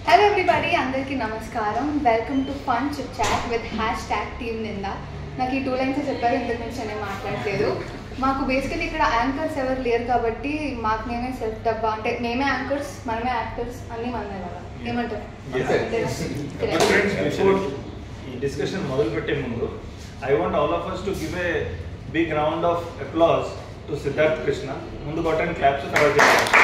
Hello everybody అందరికీ నమస్కారం welcome to fun chit chat with hashtag team Ninda నాకు ఈ టూ లైన్స్ చెప్పారు ఇంతకు మించి నేను మాట్లాడలేదు మాకు బేసికలీ ఇక్కడ యాంకర్స్ ఎవరు లేరు కాబట్టి మాకు మేమే సెల్ఫ్ డబ్బా అంటే మేమే యాంకర్స్ మనమే యాక్టర్స్ అన్నీ మనమే కదా ఏమంటారు But friends, before ఈ డిస్కషన్ మొదలు పెట్టే ముందు I want all of us to give a big round of applause to Siddharth Krishna ముందు కొట్టండి క్లాప్స్ తర్వాత చేయండి.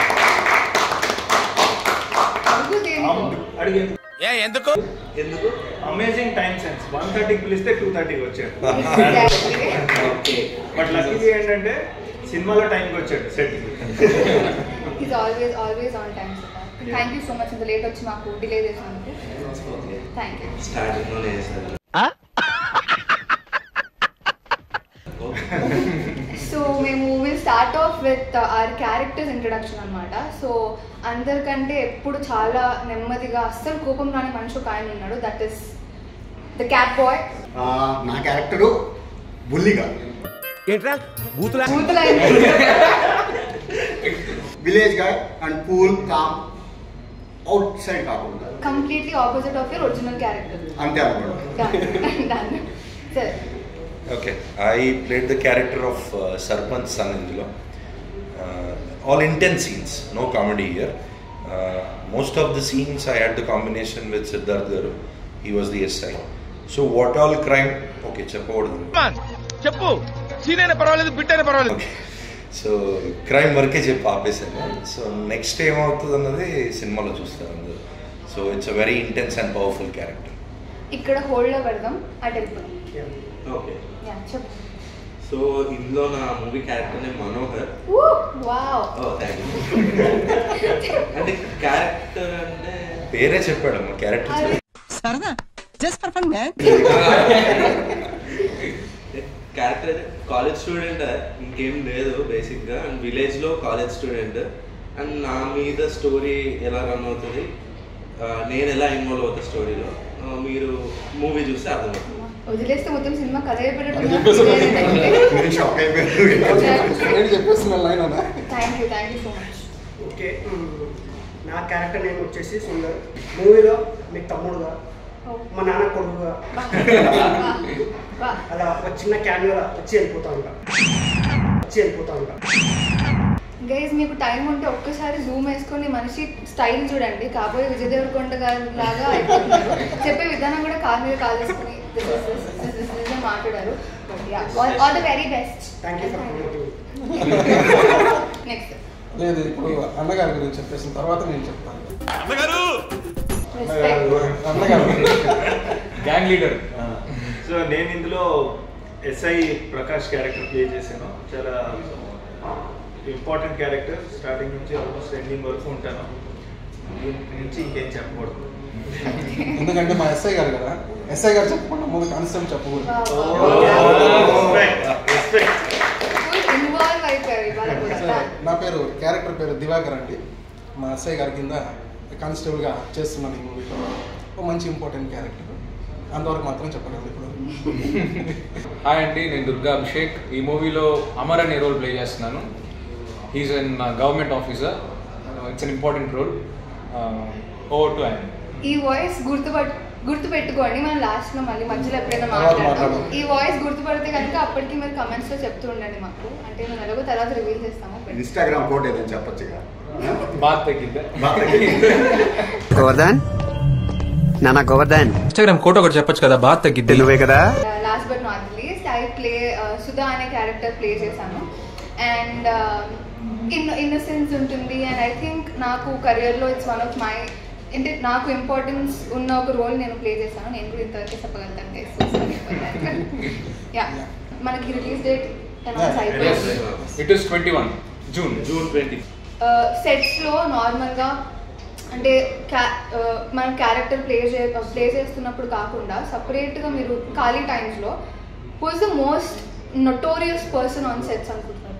అడుగు దేనికి? అడిగి ఏ ఎందుకు ఎందుకు అమేజింగ్ టైం సెన్స్ వన్ థర్టీకి పిలిస్తే టూ థర్టీకి వచ్చాడు Exactly. బట్ లక్కీగా ఏంటంటే సినిమాలో టైంకి వచ్చాడు set He's always always on time. Thank you so much ఇంత లేట్ వచ్చి మాకు డిలే చేసినందుకు థ్యాంక్ యూ స్టార్టింగ్ లోనే చేశారు సో మేము will start off with our characters introduction అనమాట సో అందరికంటే ఎప్పుడు చాలా నెమ్మదిగా అస్సలు కోపం రాని మనిషి ఒక ఆయన ఉన్నాడు that is the cat boy ఆ, నా క్యారెక్టరు బుల్లిగా ఏంట్రా బూతులా విలేజ్ గా and cool calm outside కాకుండా completely opposite of your original character అంతే అనమాట సరే Okay, I played the character of uh, Sarpanch son ఇందులో all intense scenes, no comedy here. Uh, most of the scenes I had the combination with Siddharth Garu. He was the SI. So what all crime? Okay, చెప్పకూడదు చెప్పు scene అయినా పర్వాలేదు bit అయినా పర్వాలేదు okay so crime వరకే చెప్పి ఆపేసాను so next ఏమవుతుంది అన్నది సినిమాలో చూస్తారు అందరూ so it's a very intense and powerful character ఇక్కడ హోల్డ్లో పెడదాం అటు వెళ్ళిపోదాం ఓకే యా చెప్పు సో ఇందులో నా movie character name Manohar wow oh thank you అంటే క్యారెక్టర్ అంటే పేరే చెప్పాడు మా క్యారెక్టర్ సరదా just for fun man character college student ఇంకేం లేదు బేసిక్గా అండ్ విలేజ్లో కాలేజ్ స్టూడెంట్ అండ్ నా మీద స్టోరీ ఎలా రన్ అవుతుంది ఆ, నేను ఎలా ఇన్వాల్వ్ అవుతా స్టోరీలో మీరు మూవీ చూస్తే అర్థమవుతుంది వదిలేస్తే మొత్తం సినిమా కథ మీరు షాక్ అయిపోయారు నేను చెప్పేస్తున్న లైన్ అన్న thank you thank you so much okay hmm, నా క్యారెక్టర్ నేమ్ వచ్చేసి సుందర్ మూవీలో మీకు తమ్ముడుగా మా నాన్న కొడుకుగా అలా ఒక చిన్న క్యాన్యూలా వచ్చి వెళ్ళిపోతా ఉంటా వచ్చి వెళ్ళిపోతా ఉంటా గైజ్ మీకు టైం ఉంటే ఒక్కసారి జూమ్ వేసుకొని మనిషి స్టైల్ చూడండి కాబోయే విజయ్ దేవరకొండ గారి లాగా అయిపోతున్నారు చెప్పే విధానం కూడా కాలు మీద కాలు వేసుకుని this is this, this is this అని మాట్లాడారు all the very best thank you for promoting next లేదు ఇప్పుడు అన్నగారి గురించి చెప్పేసిన తర్వాత నేను చెప్తాను అన్నగారు అన్నగారు గ్యాంగ్ లీడర్ సో నేను ఇందులో ఎస్ఐ ప్రకాష్ క్యారెక్టర్ ప్లే చేశాను చాలా ఇంపార్టెంట్ క్యారెక్టర్ స్టార్టింగ్ నుంచి ఆల్మోస్ట్ ఎండింగ్ వరకు ఉంటాను దీని నుంచి ఇంకేం చెప్పకూడదు ఎందుకంటే మా ఎస్ఐ గారు కదా ఎస్ఐ గారు చెప్పకుండా మూవీ కాన్సెప్ట్ చెప్పకూడదు ఇన్వాల్వ్ అయిపోయారు ఇవాళ కూడా నా పేరు క్యారెక్టర్ పేరు దివాకర్ అండి మా ఎస్ఐ గారి కింద కానిస్టేబుల్గా చేస్తున్నాను ఈ మూవీలో ఒక మంచి ఇంపార్టెంట్ క్యారెక్టర్ అంతవరకు మాత్రం చెప్పగలను ఇప్పుడు హాయ్ అండి నేను దుర్గా అభిషేక్ ఈ మూవీలో అమర్ అనే రోల్ ప్లే చేస్తున్నాను he's an government officer it's an important role over to ఆయన ఈ వాయిస్ గుర్తుపట్ గుర్తు పెట్టుకోండి మనం లాస్ట్ లో మళ్ళీ మధ్యలో ఎప్పుడైనా తర్వాత మాట్లాడతాం మాట్లాడదాం. ఈ వాయిస్ గుర్తుపడితే కనుక అప్పటికి మీరు కమెంట్స్ లో చెప్తూ ఉండండి మాకు అంటే మేము ఎలాగో తర్వాత రివీల్ చేస్తాము ఇన్స్టాగ్రామ్ కోడ్ ఏదైనా చెప్పొచ్చుగా బాగా తగ్గిద్దా గోవర్ధన్ నానా గోవర్ధన్ ఇన్స్టాగ్రామ్ కోట ఒకటి చెప్పొచ్చు కదా బాగా తగ్గిద్ది నువ్వే కదా last but not least I play Sudha అనే క్యారెక్టర్ ప్లే చేశాను అండ్ ఇన్ ఇన్నసెన్స్ ఉంటుంది అండ్ ఐ థింక్ నాకు కెరియర్లో ఇట్స్ వన్ ఆఫ్ మై అంటే నాకు ఇంపార్టెన్స్ ఉన్న ఒక రోల్ నేను ప్లే చేశాను నేను కూడా ఇంతవరకు చెప్పగలుగుతాను యా మనకి రిలీజ్ డేట్ అనౌన్స్ అయిపోయింది it is twenty one June June twenty సెట్స్లో నార్మల్గా అంటే క్యా మనం క్యారెక్టర్ ప్లే చే ప్లే చేస్తున్నప్పుడు కాకుండా సపరేట్గా మీరు ఖాళీ టైమ్స్లో who's the most notorious person on sets అనుకుంటున్నారు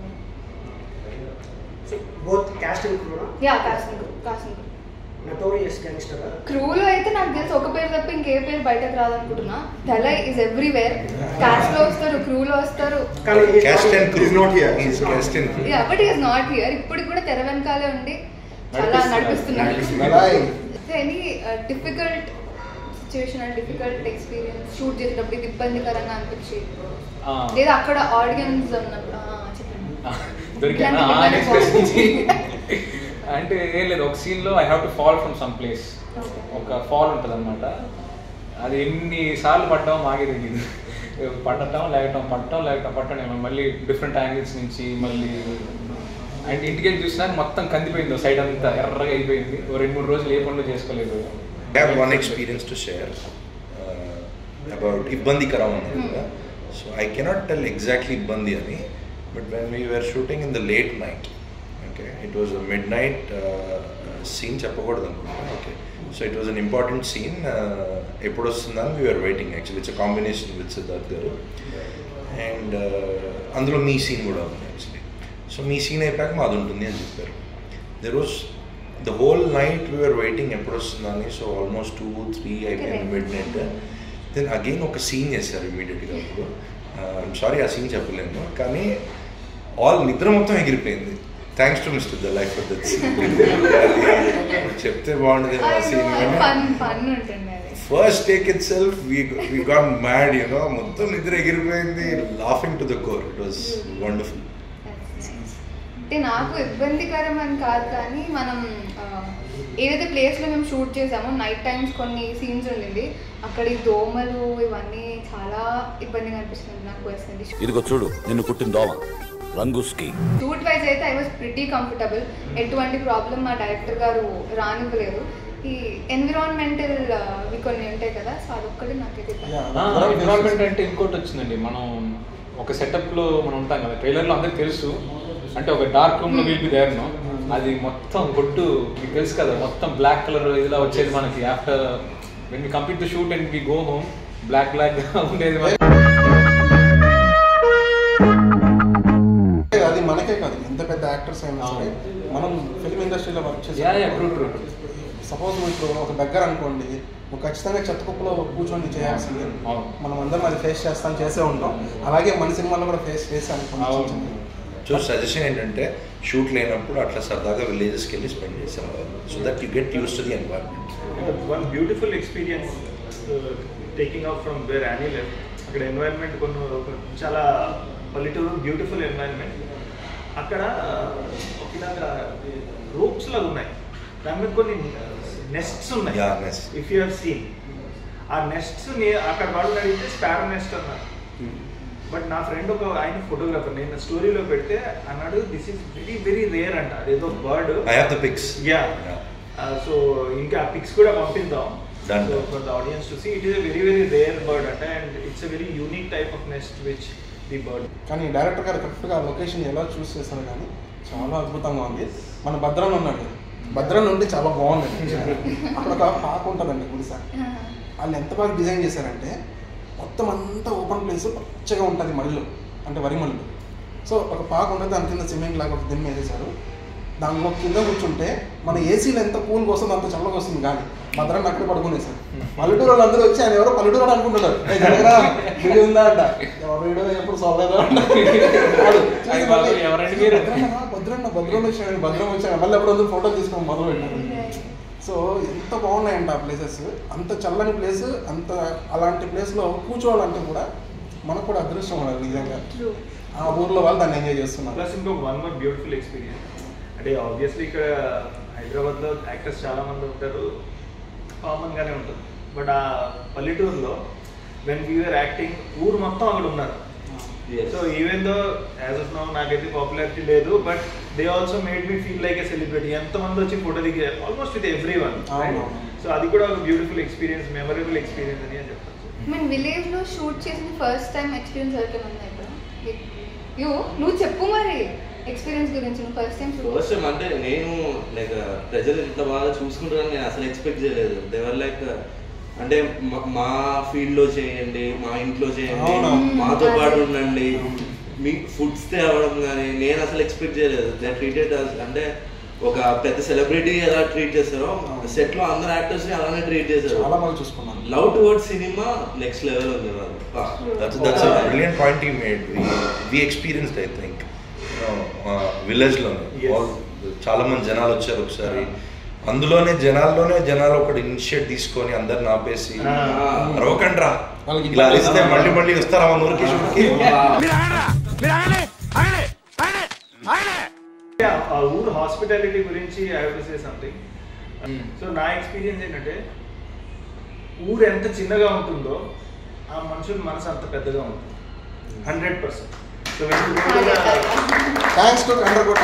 బోత్ క్యాస్ట్ అండ్ క్రూనా yeah casting casting notorious gangster క్రూలో అయితే నాకు తెలిసి ఒక పేరు తప్ప ఇంకే పేరు బయటకు రాదనుకుంటున్నా దలై ఇస్ ఎవ్రీవేర్ క్యాస్ట్ లో వస్తారు క్రూలో వస్తారు కానీ cast and He's not here. He's cast and yeah but is not here ఇప్పటికి కూడా తెర వెనకాలే ఉండి చాలా నడిపిస్తున్నారు అలాయ్ any difficult situation and difficult experience shoot చేసేటప్పుడు ఇది ఇబ్బందికరంగా అనిపించి ఆ. లేదా అక్కడ ఆడియన్స్ ఉన్నప్పుడు ఆ, చెప్పండి దొరికానా ఇట్లాంటి ఆ నెక్స్ట్ క్వశ్చన్ నుంచి ఇబ్బంది అంటే ఏం లేదు ఒక సీన్ లో I have to fall from some place ఒక ఫాల్ ఉంటుంది అనమాట అది ఎన్ని సార్లు పడ్డామో మాకే తెలియదు పడటం లేకటం పడటం లేకటం పట్టడం ఏమో మళ్ళీ డిఫరెంట్ యాంగిల్స్ నుంచి మళ్ళీ అండ్ ఇంటికి వెళ్ళి చూసినా మొత్తం కందిపోయింది సైడ్ అంతా ఎర్రగా అయిపోయింది ఓ రెండు మూడు రోజులు ఏ పనులు చేసుకోలేదు I have one experience to share uh, about Ibbandikaram అన్నది కదా so I cannot tell exactly ఇబ్బంది అని but when we were shooting in the late night okay it was midnight scene చెప్పకూడదు అనుకుంటా okay so it was an important scene ఎప్పుడు వస్తుందని we're waiting actually it's combination with Siddharth గారు and అందులో మీ scene కూడా ఉంది యాక్చువల్లీ సో మీ scene అయిపోయాక మాది ఉంటుంది అని చెప్పారు there was the whole night we're waiting ఎప్పుడు వస్తుందని సో ఆల్మోస్ట్ టూ త్రీ అయిపోయింది మిడ్ నైట్ దెన్ అగైన్ ఒక సీన్ చేశారు ఇమీడియట్గా అప్పుడు ఐమ్ సారీ ఆ సీన్ చెప్పలేను కానీ ఆల్ నిద్ర మొత్తం ఎగిరిపోయింది thanks to mister the life of that scene చెప్తే బాగుండదు ఆ సీన్ ఫన్ ఫన్ ఉంటుంది అది first take itself we got mad you know మొత్తం నిద్ర ఎగిరిపోయింది laughing to the core it was wonderful అంటే నాకు ఇబ్బందికరం అని కాదు కానీ మనం ఆ, ఏదైతే ప్లేస్లో మేము షూట్ చేసామో నైట్ టైమ్స్ కొన్ని సీన్స్ ఉండింది అక్కడ ఈ దోమలు ఇవన్నీ చాలా ఇబ్బందిగా అనిపిస్తుంది నాకు పర్సనలీ ఇదిగో చూడు నిన్ను కుట్టిన దోమ రంగుస్కి షూట్ వైజ్ అయితే ఐ వాజ్ ప్రిటీ కంఫర్టబుల్ ఎటువంటి ప్రాబ్లం మా డైరెక్టర్ గారు రానివ్వలేదు ఈ ఎన్విరాన్మెంటల్ ఇవి కొన్ని ఉంటాయి కదా సో అదొక్కటి నాకైతే ఇబ్బంది. ఎన్విరాన్మెంట్ అంటే ఇంకోటి వచ్చిందండి మనం ఒక సెటప్ లో మనం ఉంటాం కదా ట్రైలర్ లో అందరికి తెలుసు అంటే ఒక డార్క్ రూమ్ లో విల్ బి దేర్ అది మొత్తం గొడ్డు మీకు తెలుసు కదా మొత్తం బ్లాక్ కలర్ ఇదిలా వచ్చేది మనకి after when we complete the shoot and we go home black black గా ఉండేది మనకి. అది మనకే కాదు ఎంత పెద్ద యాక్టర్స్ అయినా సరే మనం ఫిల్మ్ ఇండస్ట్రీలో work Yeah, yeah, true, true, చేసి సపోజ్ నువ్వు ఇప్పుడు ఒక దగ్గర అనుకోండి నువ్వు ఖచ్చితంగా చెత్త కుప్పలో కూర్చొని చేయాల్సిందే మనం అందరం అది ఫేస్ చేస్తాం చేసే ఉంటాం అలాగే మన సినిమాలో కూడా ఫేస్ చేసాను సో సజెషన్ ఏంటంటే షూట్ లేనప్పుడు అట్లా సరదాగా విలేజెస్కి వెళ్ళి స్పెండ్ చేసాం so that you get use to the environment one beautiful experience taking out from where any left అక్కడ ఎన్వైరన్మెంట్ కొన్ని ఒక చాలా పల్లెటూరు బ్యూటిఫుల్ ఎన్వైరన్మెంట్ అక్కడ ఒకలాగా రూప్స్ లాగా ఉన్నాయి దాని మీద కొన్ని నెస్ట్స్ ఉన్నాయి Yeah, nests. If you have seen ఆ నెస్ట్స్ అక్కడ వాళ్ళు అడిగితే స్పారో నెస్ట్ అన్నారు బట్ నా ఫ్రెండ్ ఒక ఆయన ఫోటోగ్రాఫర్ నేను స్టోరీలో పెడితే అన్నాడు this is very very rare అంట అదేదో bird I have the pics yeah so ఇంకా పిక్స్ కూడా పంపిద్దాం Done. So for the audience to see it is very very rare bird అంటే and it's a very unique type of nest which the bird కానీ director గారు కరెక్ట్గా location ఎలా చూస్ చేశారు కానీ చాలా అద్భుతంగా ఉంది మన భద్రం ఉన్నాడు భద్రం నుండి చాలా బాగుంది అక్కడ ఒక పాక ఉంటుందండి గుడిస వాళ్ళు ఎంత బాగా డిజైన్ చేశారంటే మొత్తం అంతా ఓపెన్ ప్లేస్ పచ్చగా ఉంటుంది మళ్ళు అంటే వరి మళ్ళు సో ఒక పాక ఉంటుంది దాని కింద సిమెంట్ లాగా ఒక దిమ్మ వేసేసారు దానిలో కింద కూర్చుంటే మన ఏసీలో ఎంత కూల్గా వస్తుందో అంత చల్లగా వస్తుంది కానీ భద్రాన్ని అక్కడే పడుకునేసారు పల్లెటూరు వాళ్ళు అందరూ వచ్చి ఆయన ఎవరో పల్లెటూరు వాడు అనుకుంటున్నారు "ఏ, జరగరా వీడియో ఉందా అంట ఎవరు వీడియో ఎప్పుడు సోలేదా వాడు అయ్య బాబోయ్, ఎవరండి మీరు? భద్రన్న భద్రన్న భద్రం వచ్చాడు భద్రం వచ్చాడు మళ్ళీ ఎప్పుడు అందరూ ఫోటో తీసుకొని మొదలు పెట్టారు సో ఎంత బాగున్నాయంట ఆ ప్లేసెస్ అంత చల్లని ప్లేస్ అంత అలాంటి ప్లేస్లో కూర్చోవాలంటే కూడా మనకు కూడా అదృష్టం ఉండాలి నిజంగా ఆ ఊర్లో వాళ్ళు దాన్ని ఎంజాయ్ చేస్తున్నారు ప్లస్ ఇంకో వన్ మోర్ బ్యూటిఫుల్ ఎక్స్పీరియన్స్ అంటే ఆబ్వియస్లీ ఇక్కడ హైదరాబాద్లో యాక్టర్స్ చాలా మంది ఉంటారు కామన్ గానే ఉంటుంది బట్ ఆ పల్లెటూరులో వెన్ వీఆర్ యాక్టింగ్ ఊరు మొత్తం అక్కడ ఉన్నారు so even though as of now నాకైతే పాపులారిటీ లేదు but they also made me feel like a celebrity ఎంతమంది వచ్చి ఫోటో దిగారు ఆల్మోస్ట్ విత్ ఎవ్రీ వన్ అవును. సో అది కూడా ఒక బ్యూటిఫుల్ ఎక్స్పీరియన్స్ మెమరబుల్ ఎక్స్పీరియన్స్ అని అని చెప్తాను మీన్ విలేజ్ లో షూట్ చేసిన ఫస్ట్ టైం ఎక్స్పీరియన్స్ ఎవరికైనా ఉందా ఇప్పుడు యూ నువ్వు చెప్పు మరి ఎక్స్పీరియన్స్ గురించి నువ్వు first time shoot first time అంటే నేను లైక్ ప్రజలు ఇంత బాగా చూసుకుంటారని నేను అసలు ఎక్స్పెక్ట్ చేయలేదు దేవర్ లైక్ అంటే మా- మా ఫీల్డ్ లో చేయండి మా ఇంట్లో చేయండి అవును. మాతో అదే. పాటు ఉండండి మీకు ఫుడ్స్ తేవడం కానీ నేను అసలు ఎక్స్పెక్ట్ చేయలేదు దే ట్రీటెడ్ అంటే ఒక పెద్ద సెలబ్రిటీ ఎలా ట్రీట్ చేస్తారో సెట్ లో అందరు యాక్టర్స్ ని అలానే ట్రీట్ చేశారు చాలా బాగా చూసుకున్నాను love towards cinema next level ఉంది వాళ్ళు That's, that's a brilliant point you made. We, we experienced, I think, you know, uh, village లో Yes. చాలా మంది జనాలు వచ్చారు ఒకసారి అందులోనే జనాల్లోనే జనాలు ఒకటి ఇనిషియేట్ తీసుకొని అందరిని ఆపేసి అరవకండి రా వాళ్ళకి ఇలా అరిస్తే మళ్ళీ మళ్ళీ వస్తారా మన ఊరికి షూట్కి ఆ ఊరు హాస్పిటాలిటీ గురించి I have to say something so నా ఎక్స్పీరియన్స్ ఏంటంటే ఊరు ఎంత చిన్నగా ఉంటుందో ఆ మనుషుల మనసు అంత పెద్దగా ఉంటుంది hundred percent so thanks to Kandrakota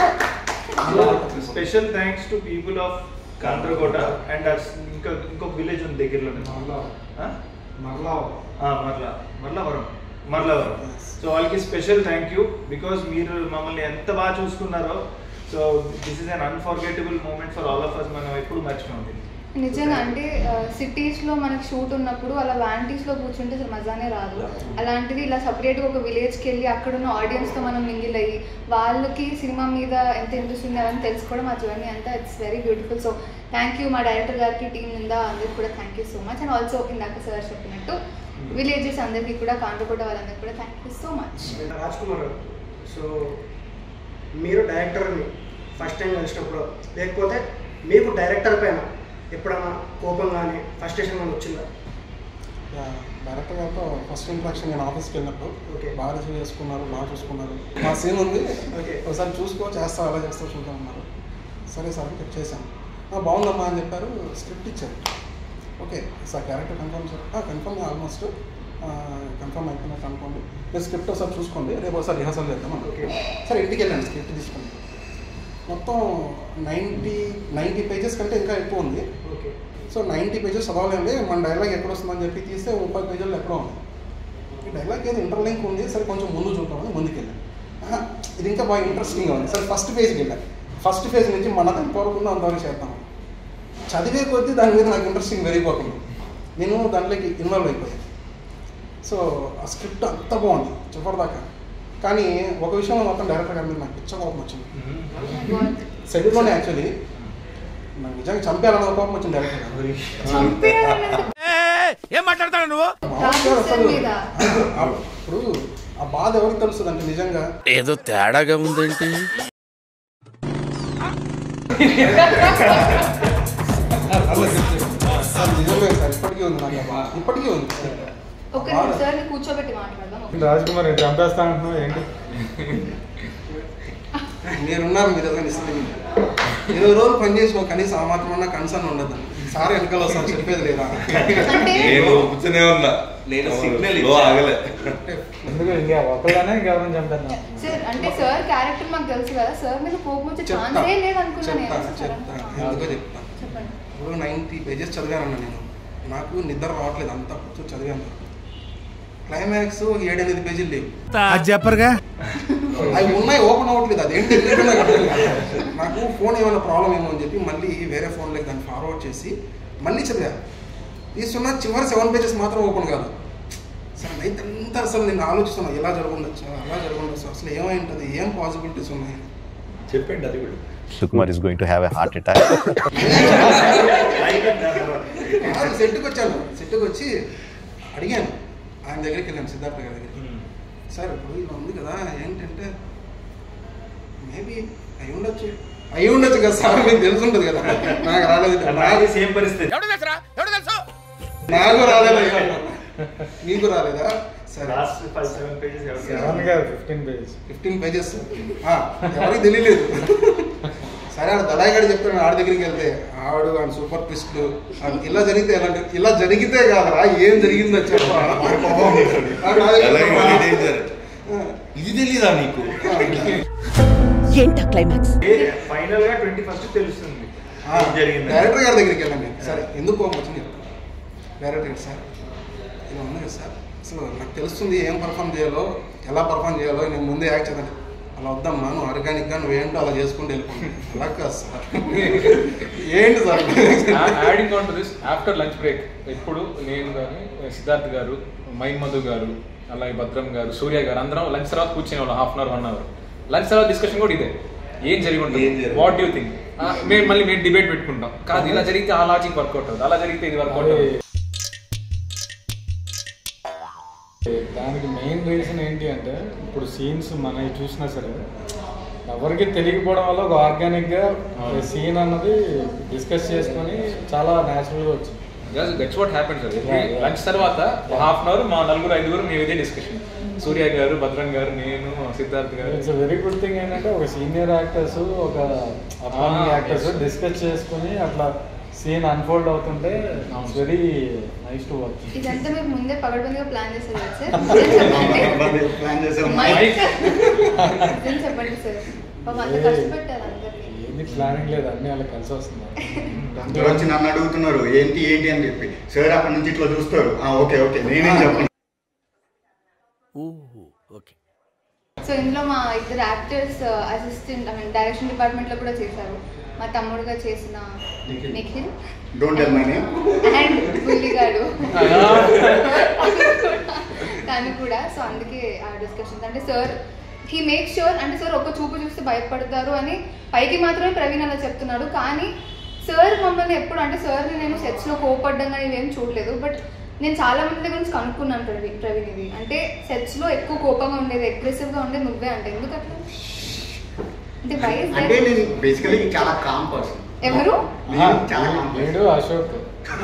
special thanks to people of Kandrakota and ఇంకా ఇంకొక విలేజ్ ఉంది దగ్గరలోనే ఆ? ఆ, మర్లా మర్లావరం మర్లావరం సో వాళ్ళకి స్పెషల్ థ్యాంక్ యూ బికాస్ మీరు మమ్మల్ని ఎంత బాగా చూసుకున్నారో so this is an unforgettable moment for all of us మనం ఎప్పుడు మర్చిపోండి నిజంగా అంటే సిటీస్లో మనకి షూట్ ఉన్నప్పుడు అలా వ్యాంటీస్లో కూర్చుంటే అసలు మజానే రాదు అలాంటిది ఇలా సపరేట్గా ఒక విలేజ్కి వెళ్ళి అక్కడున్న ఆడియన్స్తో మనం మింగిల్ అయ్యి వాళ్ళకి సినిమా మీద ఎంత ఇంట్రెస్ట్ ఉంది అవన్నీ తెలుసుకోవడం ఆ జర్నీ అంతా it's very beautiful so thank you మా డైరెక్టర్ గారికి టీం నిందా అందరికి కూడా thank you so much and also ఇందాక సార్ చెప్పినట్టు విలేజెస్ అందరికీ కూడా కాంతకోట వాళ్ళందరికీ కూడా thank you so much Raj Kumar గారు సో మీరు డైరెక్టర్ని ఫస్ట్ టైం కలిసినప్పుడు లేకపోతే మీకు డైరెక్టర్ పైన ఎప్పుడైనా కోపం కానీ ఫస్ట్రేషన్ కానీ వచ్చిందా డైరెక్టర్ గారితో ఫస్ట్ ఇంట్రాక్షన్ నేను ఆఫీస్కి వెళ్ళినప్పుడు Okay. బాగా రిసీవ్ చేసుకున్నారు బాగా చూసుకున్నారు మా సీన్ ఉంది Okay. ఒకసారి చూసుకో చేస్తావు అలా చేస్తావు చూద్దాం అన్నారు సరే సార్ అని చెప్పి చేశాను "ఆ, బాగుందమ్మా అని చెప్పారు స్క్రిప్ట్ ఇచ్చారు okay sir character confirm sir confirm almost confirm అయిపోయినట్టు అనుకోండి మీరు స్క్రిప్ట్ ఒకసారి చూసుకోండి రేపు ఒకసారి రిహర్సల్ చేద్దాం Okay. సరే ఇంటికి వెళ్ళండి స్క్రిప్ట్ తీసుకుని మొత్తం నైంటీ నైంటీ పేజెస్ కంటే ఇంకా ఎక్కువ ఉంది ఓకే సో నైంటీ పేజెస్ చదవలేండి మన డైలాగ్ ఎక్కడ వస్తుందని చెప్పి తీస్తే ముప్పై పేజీలు ఎక్కడో ఉంది ఈ డైలాగ్ ఏదో ఇంటర్లింక్ ఉంది సరే కొంచెం ముందు చూద్దామని ముందుకు వెళ్ళాను ఆహా, ఇది ఇంకా బాగా ఇంట్రెస్టింగ్గా ఉంది సరే ఫస్ట్ పేజ్కి వెళ్ళాను ఫస్ట్ పేజ్ నుంచి మన ఎంతవరకు ఉందో అంతవరకు చేద్దాం చదివే కొద్దీ దాని మీద నాకు ఇంట్రెస్టింగ్ పెరిగిపోతుంది నేను దాంట్లోకి ఇన్వాల్వ్ అయిపోయాను సో ఆ స్క్రిప్ట్ అంత బాగుంది చివరిదాకా కానీ ఒక విషయంలో మొత్తం డైరెక్టర్ గారి మీద నాకు పిచ్చ కోపం వచ్చింది సెట్లోనే యాక్చువల్లీ నాకు నిజంగా చంపేయాలన్న కోపం వచ్చింది డైరెక్టర్ గారు ఏం మాట్లాడతాడు నువ్వు మామూలుగా అసలు మీద. ఆ- ఇప్పుడు ఆ బాధ ఎవరికి తెలుస్తుంది అంటే నిజంగా ఏదో తేడాగా ఉందేంటి సార్ నిజమే సార్ ఇప్పటికీ ఉంది నాకు ఆ బాధ ఇప్పటికీ ఉంది ఒక నిమిషం సార్ని కూర్చోబెట్టి మాట్లాడదాం రాజ్ కుమార్ చంపేస్తా అంటున్నావు ఏంటి మీరున్నారు మీరు ఏదైనా ఇస్తే ఇరవై రోజులు పని చేసి ఒక కనీసం ఆ మాత్రం కన్సర్న్ ఉండదు సార్ వెనకాల వస్తాను చెప్పేది లేదా అంటే నేను ఒప్పుతూనే ఉన్నా నేను signal లో ఇచ్చా. ఆగలే ఎందుకు ఇంకా ఒకళ్ళనే ఇంకెవరైనా చంపేద్దాం సార్ అంటే సార్ క్యారెక్టర్ మాకు తెలుసు కదా సార్ మీద కోపం వచ్చే చెప్తా ఛాన్సే లేదు అనుకున్నాను చెప్తా నేను చెప్తా ఎందుకో చెప్తా చెప్పండి ఇప్పుడు నైంటీ పేజెస్ చదివానన్న నేను నాకు నిద్ర రావట్లేదు అంతా కూర్చొని చదివాను క్లైమాక్స్ ఒక ఏడెనిమిది పేజీలు లేవు అది చెప్పరుగా అవి ఉన్నాయి ఓపెన్ అవ్వట్లేదు అది ఏంటి ఎందుకంటే నాకు అర్థం కాదు. నాకు ఫోన్ ఏమైనా ప్రాబ్లం ఏమో అని చెప్పి మళ్ళీ వేరే ఫోన్లోకి దాన్ని ఫార్వర్డ్ చేసి మళ్ళీ చదివా తీసుకున్న చివరి సెవెన్ పేజెస్ మాత్రం ఓపెన్ కాదు సరే నైట్ అంతా అసలు నేను ఆలోచిస్తున్నా ఎలా జరుగుండొచ్చు అలా జరుగుండొచ్చు అసలు ఏమై ఉంటుంది ఏం పాసిబిలిటీస్ ఉన్నాయి చెప్పండి అది కూడా Sukumar is going to have a heart attack కాదు, సెట్కి వచ్చాను సెట్కి వచ్చి అడిగాను ఆయన దగ్గరికి వెళ్ళాను సిద్ధార్థ గారి దగ్గరికి సార్ ఇప్పుడు ఇలా ఉంది కదా ఏంటంటే మేబీ అయి ఉండొచ్చు అయి ఉండొచ్చు కదా సార్ మీకు తెలుసుంటుంది కదా నాకు రాలేదు నాకు సేమ్ పరిస్థితి ఎవడు తెలుసురా ఎవడు తెలుసు నాకు రాలేదు మీకు రాలేదా సరే last five seven pages seven కాదు ఫిఫ్టీన్ పేజెస్ ఫిఫ్టీన్ పేజెస్ ఎవరికి తెలియలేదు సరే ఆడ దడాయిగాడు చెప్తాడు ఆడ దగ్గరికి వెళ్తే ఆడు ఆడ సూపర్ ట్విస్ట్లు ఇలా జరిగితే ఎలాంటి ఇలా జరిగితే కాదురా ఏం జరిగిందో చెప్ప అలాగే మళ్ళీ danger. ఇది తెలీదా నీకు ఏంటా క్లైమాక్స్ ఫైనల్ గా ట్వంటీ ఫస్ట్ తెలుస్తుంది ఏం జరిగింది డైరెక్టర్ గారి దగ్గరికి వెళ్ళండి సరే ఎందుకు కోపం వచ్చింది చెప్తాను డైరెక్టర్ గారు సార్ ఇలా ఉంది కదా సార్ అసలు నాకు తెలుస్తుంది ఏం పర్ఫామ్ చేయాలో ఎలా పర్ఫామ్ చేయాలో నేను ముందే యాక్ట్ చేద్దాం అలా వద్దమ్మా నువ్వు ఆర్గానిక్గా నువ్వేంటో అలా చేసుకుంటూ వెళ్ళిపోండి అలా కాదు సార్ ఏంటి sir adding on to this after lunch break ఎప్పుడు నేను కానీ సిద్ధార్థ్ గారు మైన్ మధు గారు అలాగే భద్రం గారు సూర్య గారు అందరం లంచ్ తర్వాత కూర్చునే వాళ్ళం half an hour one hour lunch తర్వాత డిస్కషన్ కూడా ఇదే ఏం జరిగి ఉంటుంది ఏం జరిగింది? వాట్ యూ థింక్ మేము మళ్ళీ మేము డిబేట్ పెట్టుకుంటాం కాదు ఇలా జరిగితే ఆ లాజిక్ వర్కౌట్ అవుతుంది అలా జరిగితే ఇది వర్కౌట్ అవుతుంది దానికి మెయిన్ రీజన్ ఏంటి అంటే ఇప్పుడు సీన్స్ మనవి చూసినా సరే ఎవరికి తెలియకపోవడం వల్ల ఒక ఆర్గానిక్గా సీన్ అన్నది డిస్కస్ చేసుకొని చాలా న్యాచురల్గా వచ్చింది that's what happen sir Yeah, yeah. Lunch తర్వాత హాఫ్ అన్ అవర్ మా నలుగురు ఐదుగురు మేము ఇదే డిస్కషన్ సూర్య గారు భద్రం గారు నేను సిద్ధార్థ్ గారు ఇట్స్ వెరీ గుడ్ థింగ్ ఏంటంటే ఒక సీనియర్ యాక్టర్స్ ఒక upcoming Ah, actors yes. Discuss చేసుకుని అట్లా సీన్ అన్ఫోల్డ్ అవుతుంటే it's very nice to work ఇదంతా మీరు ముందే పగడబందిగా ప్లాన్ చేశారు కదా సార్ ప్లాన్ చేసాం మైక్ నిజం చెప్పండి సార్ పాపం అంత కష్టపెట్టారు అందరినీ ఏంది ప్లానింగ్ లేదు అన్ని అలా కలిసి వస్తుంది అందరూ వచ్చి నన్ను అడుగుతున్నారు ఏంటి ఏంటి అని చెప్పి సార్ అక్కడ నుంచి ఇట్లా చూస్తారు ఆ, ఓకే ఓకే నేనేం చెప్పను ఓకే సో ఇందులో మా ఇద్దరు actors assistant I mean direction department లో కూడా చేశారు మా తమ్ముడుగా చేసిన Nikhil. Nikhil don't tell my name and బుల్లిగాడు తను కూడా సో అందుకే ఆ డిస్కషన్స్ అంటే సార్ హీ మేక్ షూర్ అంటే సార్ ఒక చూపు చూస్తే భయపడతారు అని పైకి మాత్రమే ప్రవీణ్ అలా చెప్తున్నాడు కానీ సార్ మమ్మల్ని ఎప్పుడు అంటే సార్ని నేను సెట్స్లో కోపడ్డం కానీ ఇవేం చూడలేదు బట్ నేను చాలా మంది దగ్గర నుంచి కనుక్కున్నాను ప్రవీణ్ ప్రవీణ్ ఇది అంటే సెట్స్లో ఎక్కువ కోపంగా ఉండేది అగ్రెసివ్గా ఉండేది నువ్వే అంటే ఎందుకు అట్లా అంటే why is that? అంటే నేను బేసికలీ చాలా కామ్ పర్సన్ ఎవరు చాలా కామ్ వీడు అశోక్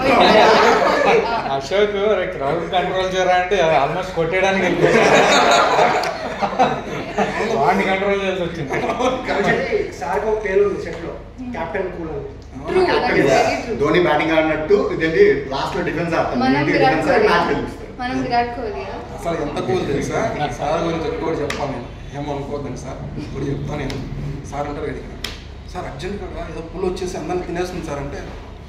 అశోక్ క్రౌడ్ కంట్రోల్ చేయరా అంటే ఆల్మోస్ట్ కొట్టేయడానికి వెళ్ళిపోయాడు వాడిని కంట్రోల్ చేయాల్సి వచ్చింది సార్కి ఒక పేరు ఉంది సెట్లో కెప్టెన్ కూల్ అని True, that is very true. Dhoni batting ఆడినట్టు ఇదేంటి లాస్ట్ లో డిఫెన్స్ ఆడతాను మనం ఇంటికి విరాట్ డిఫెన్స్ ఆడి కోహ్లీ మ్యాచ్ గెలుస్తారు మనం విరాట్ కోహ్లీ అసలు ఎంత కూల్ తెలుసా సార్ గురించి ఎక్కువ చెప్పాను నేను ఏమనుకోవద్దండి సార్ ఇప్పుడు చెప్తాను నేను సార్ అంటారు కదా ఇక్కడ సార్ అర్జెంట్ కదా ఏదో పుల్ వచ్చేసి అందరిని తినేస్తుంది సార్ అంటే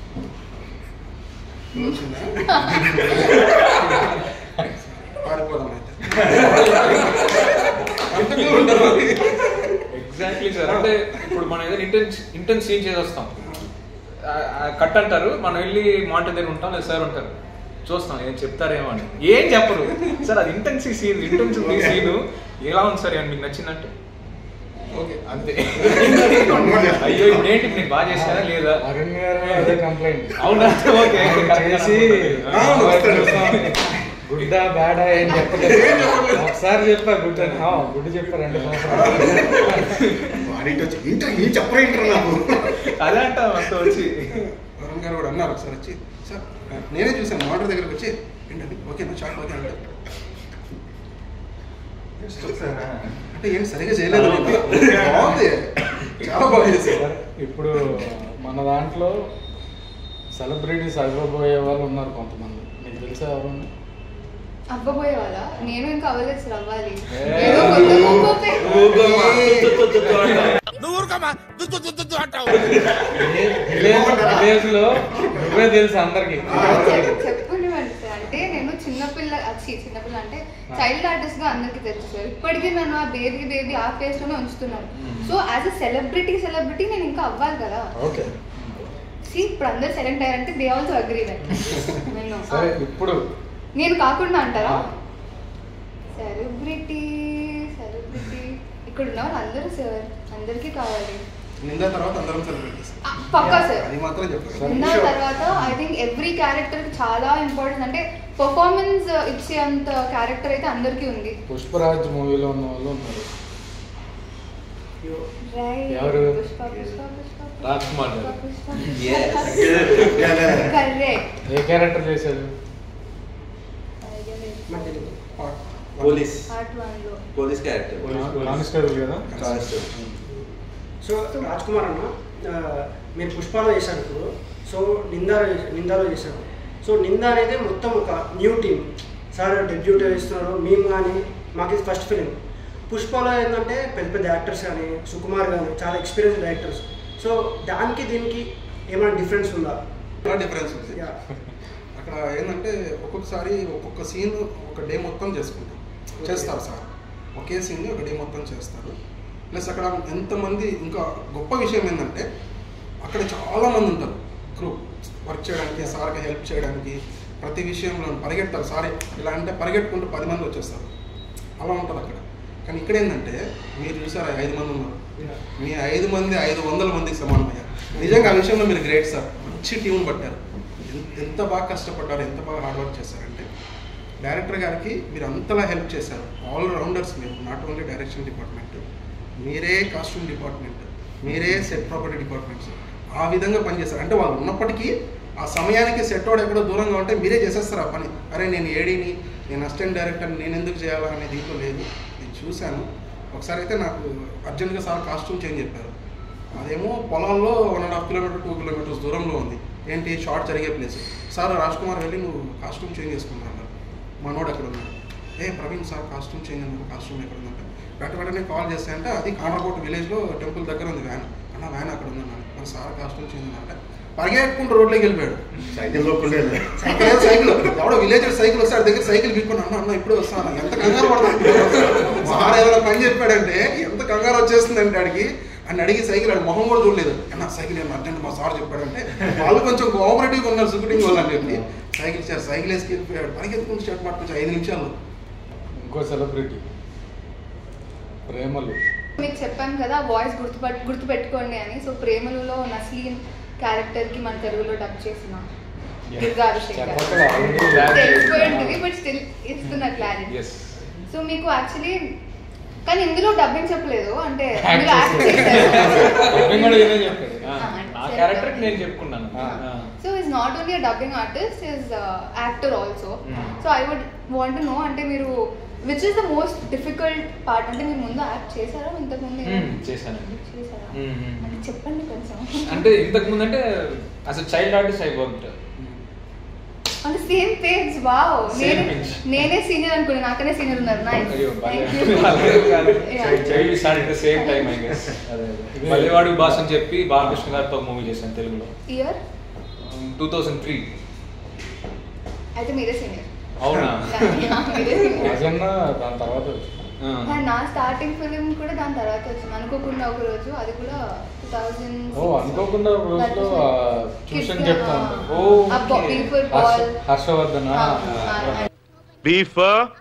పుల్ వచ్చిందా పారిపోదాం అయితే అంత cool ఉంటారు అది. ఎగ్జాక్ట్లీ సార్ అంటే ఇప్పుడు మనం ఏదైనా ఇంటెన్స్ ఇంటెన్స్ సీన్ చేసి వస్తాం కట్ అంటారు మనం వెళ్ళి మానిటర్ దగ్గర ఉంటాం లేదా సార్ ఉంటారు చూస్తాం ఏం చెప్తారేమో అని ఏం చెప్పరు సార్ అది ఇంటెన్సివ్ సీన్ ఇంటెన్సివ్ సీన్ ఎలా ఉంది సార్ ఏమన్నా మీకు నచ్చిందంటే ఓకే అంతే అయ్యో ఇప్పుడు ఏంటి మీరు బాగా చేశారా లేదా అరుణ్ గారు అదే కంప్లైంట్ అవునా ఓకే చేసి గుడ్డ బ్యాడ ఏం చెప్పలేదు ఒకసారి చెప్పా గుడ్ అని ఆ, గుడ్ చెప్పా రెండు సంవత్సరాలు వాడికి వచ్చి ఇంటర్ ఏం చెప్పరా ఇంటర్ నాకు అదే అంటాం అంత వచ్చి వరుణ్ గారు కూడా అన్నారు ఒకసారి వచ్చి సార్ నేనే చూసాను మోటార్ దగ్గరకు వచ్చి ఏంటండి ఓకేనా షార్ట్ ఓకే అంటే అంటే ఏంటి సరిగా చేయలేదు నేను. బాగుంది చాలా బాగా చేశారు ఇప్పుడు మన దాంట్లో సెలబ్రిటీస్ అవ్వబోయే వాళ్ళు ఉన్నారు కొంతమంది మీకు తెలిసే ఎవరు అవ్వబోయే వాళ్ళ నేను ఇంకా అవ్వలేదు సార్ అవ్వాలి ఏ. ఏదో కొత్త గొప్ప నువ్వు ఊరుకోమా దుద్దు దుద్దు దుద్దు అంటావు విలేజ్ లో నువ్వే తెలుసు అందరికి చెప్పుకునేవాడి సార్ అంటే నేను చిన్నపిల్ల వచ్చి చిన్నపిల్ల అంటే చైల్డ్ ఆర్టిస్ట్ గా అందరికి తెలుసు సార్ ఇప్పటికీ నన్ను ఆ బేబీ బేబీ ఆ ఫేస్ లోనే ఉంచుతున్నాను so as a celebrity celebrity నేను ఇంకా అవ్వాలి కదా ఓకే See, ఇప్పుడు అందరు సెలెక్ట్ అయ్యారంటే దే ఆల్సో అగ్రీ నేను సరే ఇప్పుడు నేను కాకుండా అంటారా సెలబ్రిటీ సెలబ్రిటీ ఇక్కడ ఉన్న వాళ్ళు అందరూ సార్ అందరికీ కావాలి నిందా తర్వాత అందరం సెలబ్రిటీస్ ఆ, పక్కా సార్ అది మాత్రం చెప్పారు ఉన్న తర్వాత ఐ థింక్ ఎవ్రీ క్యారెక్టర్ చాలా ఇంపార్టెంట్ అంటే పర్ఫార్మెన్స్ ఇచ్చే అంత క్యారెక్టర్ అయితే అందరికీ ఉంది పుష్పరాజ్ మూవీలో ఉన్న వాళ్ళు ఉన్నారు Right. ఎవరు? పుష్ప, పుష్ప, పుష్ప, పుష్ప, రాజ్ కుమార్ పుష్ప, గారు. పుష్ప. Yes. Correct. ఏ క్యారెక్టర్ చేశారు పోలీస్ Part one లో. పోలీస్ క్యారెక్టర్ కానిస్టేబుల్ కదా సో రాజ్ కుమార్ అన్న ఆ, మీరు పుష్పాలో చేశారు ఇప్పుడు సో నిందాలో చేశారు నిందాలో చేశారు సో నింద అనేది మొత్తం ఒక న్యూ టీమ్ సార్ డెబ్యూట్ చేస్తున్నారు మేము కానీ మాకు ఇది ఫస్ట్ ఫిలిం పుష్పలో ఏంటంటే పెద్ద పెద్ద యాక్టర్స్ కానీ సుకుమార్ కానీ చాలా ఎక్స్పీరియన్స్ డైరెక్టర్స్ సో దానికి దీనికి ఏమైనా డిఫరెన్స్ ఉందా చాలా డిఫరెన్స్ ఉంది అక్కడ ఏంటంటే ఒక్కొక్కసారి ఒక్కొక్క సీన్ ఒక డే మొత్తం చేసుకుంటాం చేస్తారు సార్ ఒకే సీన్ని ఒక డే మొత్తం చేస్తారు ప్లస్ అక్కడ ఎంతమంది ఇంకా గొప్ప విషయం ఏంటంటే అక్కడ చాలా మంది ఉంటారు క్రూ వర్క్ చేయడానికి సార్కి హెల్ప్ చేయడానికి ప్రతి విషయంలో పరిగెడతారు సారీ ఇలా అంటే పరిగెట్టుకుంటూ పది మంది వచ్చేస్తారు అలా ఉంటుంది అక్కడ కానీ ఇక్కడ ఏంటంటే మీరు చూసారు ఐదు మంది ఉన్నారు మీ ఐదు మంది ఐదు వందల మందికి సమానం అయ్యారు నిజంగా ఆ విషయంలో మీరు గ్రేట్ సార్ మంచి టీం పట్టారు ఎంత- ఎంత బాగా కష్టపడ్డారు ఎంత బాగా హార్డ్ వర్క్ చేశారంటే డైరెక్టర్ గారికి మీరు అంతలా హెల్ప్ చేశారు ఆల్ రౌండర్స్ మీరు నాట్ ఓన్లీ డైరెక్షన్ డిపార్ట్మెంట్ మీరే కాస్ట్యూమ్ డిపార్ట్మెంట్ మీరే సెట్ ప్రాపర్టీ డిపార్ట్మెంట్స్ ఆ విధంగా పనిచేస్తారు అంటే వాళ్ళు ఉన్నప్పటికీ ఆ సమయానికి సెట్ వాడు ఎక్కడో దూరంగా ఉంటే మీరే చేసేస్తారు ఆ పని అరే నేను ఏడీని నేను అసిస్టెంట్ డైరెక్టర్ నేను ఎందుకు చేయాలా అనే దీంట్లో లేదు నేను చూశాను ఒకసారి అయితే నాకు అర్జెంట్గా సార్ కాస్ట్యూమ్ చేంజ్ చెప్పారు అదేమో పొలంలో one and half kilometre two kilometres దూరంలో ఉంది ఏంటి షార్ట్ జరిగే ప్లేస్ సార్ రాజ్ కుమార్ వెళ్ళి నువ్వు కాస్ట్యూమ్ చేంజ్ చేసుకుంటా అన్నారు మనోడు ఎక్కడ ఉన్నాడు ఏ ప్రవీణ్ సార్ కాస్ట్యూమ్ చేంజ్ అన్నారు కాస్ట్యూమ్ ఎక్కడ ఉందంటే వెంట వెంటనే కాల్ చేస్తే అంటే అది కామరకోట విలేజ్లో టెంపుల్ దగ్గర ఉంది వ్యాన్ అన్న వ్యాన్ అక్కడ ఉందన్నాను మరి సార్ కాస్ట్యూమ్ చేంజ్ అంటే పరిగెట్టుకుంటూ రోడ్లోకి వెళ్ళిపోయాడు సైకిల్ లోపలే సైకిల్ ఏదో సైకిల్ ఎవడో విలేజర్ సైకిల్ వస్తే ఆడి దగ్గర సైకిల్ పీక్కొని అన్న అన్న ఇప్పుడే వస్తాను ఎంత కంగారు పడతాను సార్ ఏదైనా పని చెప్పాడంటే ఎంత కంగారు వచ్చేస్తుందంటే ఆడికి అని అడిగి సైకిల్ ఆడి మొహం కూడా చూడలేదు అన్న సైకిల్ ఏమన్నా అర్జెంట్ మా సార్ చెప్పాడంటే వాళ్ళు కొంచెం కోఆపరేటివ్గా ఉన్నారు షూటింగ్ వాళ్ళు అని చెప్పి సైకిల్ ఇచ్చారు సైకిల్ వేసుకు వెళ్ళిపోయాడు పరిగెత్తుకుంటూ షర్ట్ పట్టుకొచ్చి ఐదు నిమిషాల్లో ఇంకో సెలబ్రిటీ ప్రేమలు మీకు చెప్పాను కదా వాయిస్ గుర్తుపట్ గుర్తుపెట్టుకోండి అని సో ప్రేమలలో నస్లీన్ క్యారెక్టర్ కి మన తెలుగులో డబ్ చేసిన దుర్గా అభిషేక్ గారు. చెప్పకలా, already తెలిసిపోయింది బట్ స్టిల్ ఇస్తున్న క్లారిటీ ఎస్ సో మీకు యాక్చువల్లీ కానీ ఇందులో డబ్బింగ్ చెప్పలేదు అంటే Act ఇందులో యాక్ట్ చేశారు. చేశారు Dubbing కూడా ఈయనే చెప్పాడు. ఆ, నా క్యారెక్టర్ నేను చెప్పుకున్నాను so is not only dubbing artist is actor also Mm. So I would want know అంటే మీరు which is the most difficult part అంటే మీరు ముందు యాక్ట్ చేశారా ఇంతకు ముందు చేశానండి చేశారా మ్మ్, మ్మ్. అంటే చెప్పండి కొంచెం అంటే ఇంతకు ముందు అంటే అసలు చైల్డ్ ఆర్టిస్ట్ ఐ వర్క్ అంటే సేమ్ పేజ్ వావ్ Same నేనే page. నేనే సీనియర్ అనుకోండి నాకనే సీనియర్ ఉన్నారు nice thank you same time I guess మల్లెవాడు భాష అని చెప్పి బాలకృష్ణ గారితో మూవీ చేశాను తెలుగులో ఇయర్ టూ థౌసండ్ త్రీ అయితే మీరే సీనియర్ అవునా మీరే senior. రాజన్న దాని తర్వాత వచ్చింది. ఆ, నా స్టార్టింగ్ ఫిలిం కూడా దాని తర్వాత వచ్చింది అనుకోకుండా ఒక రోజు అది కూడా టూ థౌజండ్ ఓ అనుకోకుండా ఒక రోజులో ఆ, ట్యూషన్ చెప్తా ఉంటాను ఉంటాను పీపుల్ హర్ష బాల్ హర్షవర్ధన్ బీఫ్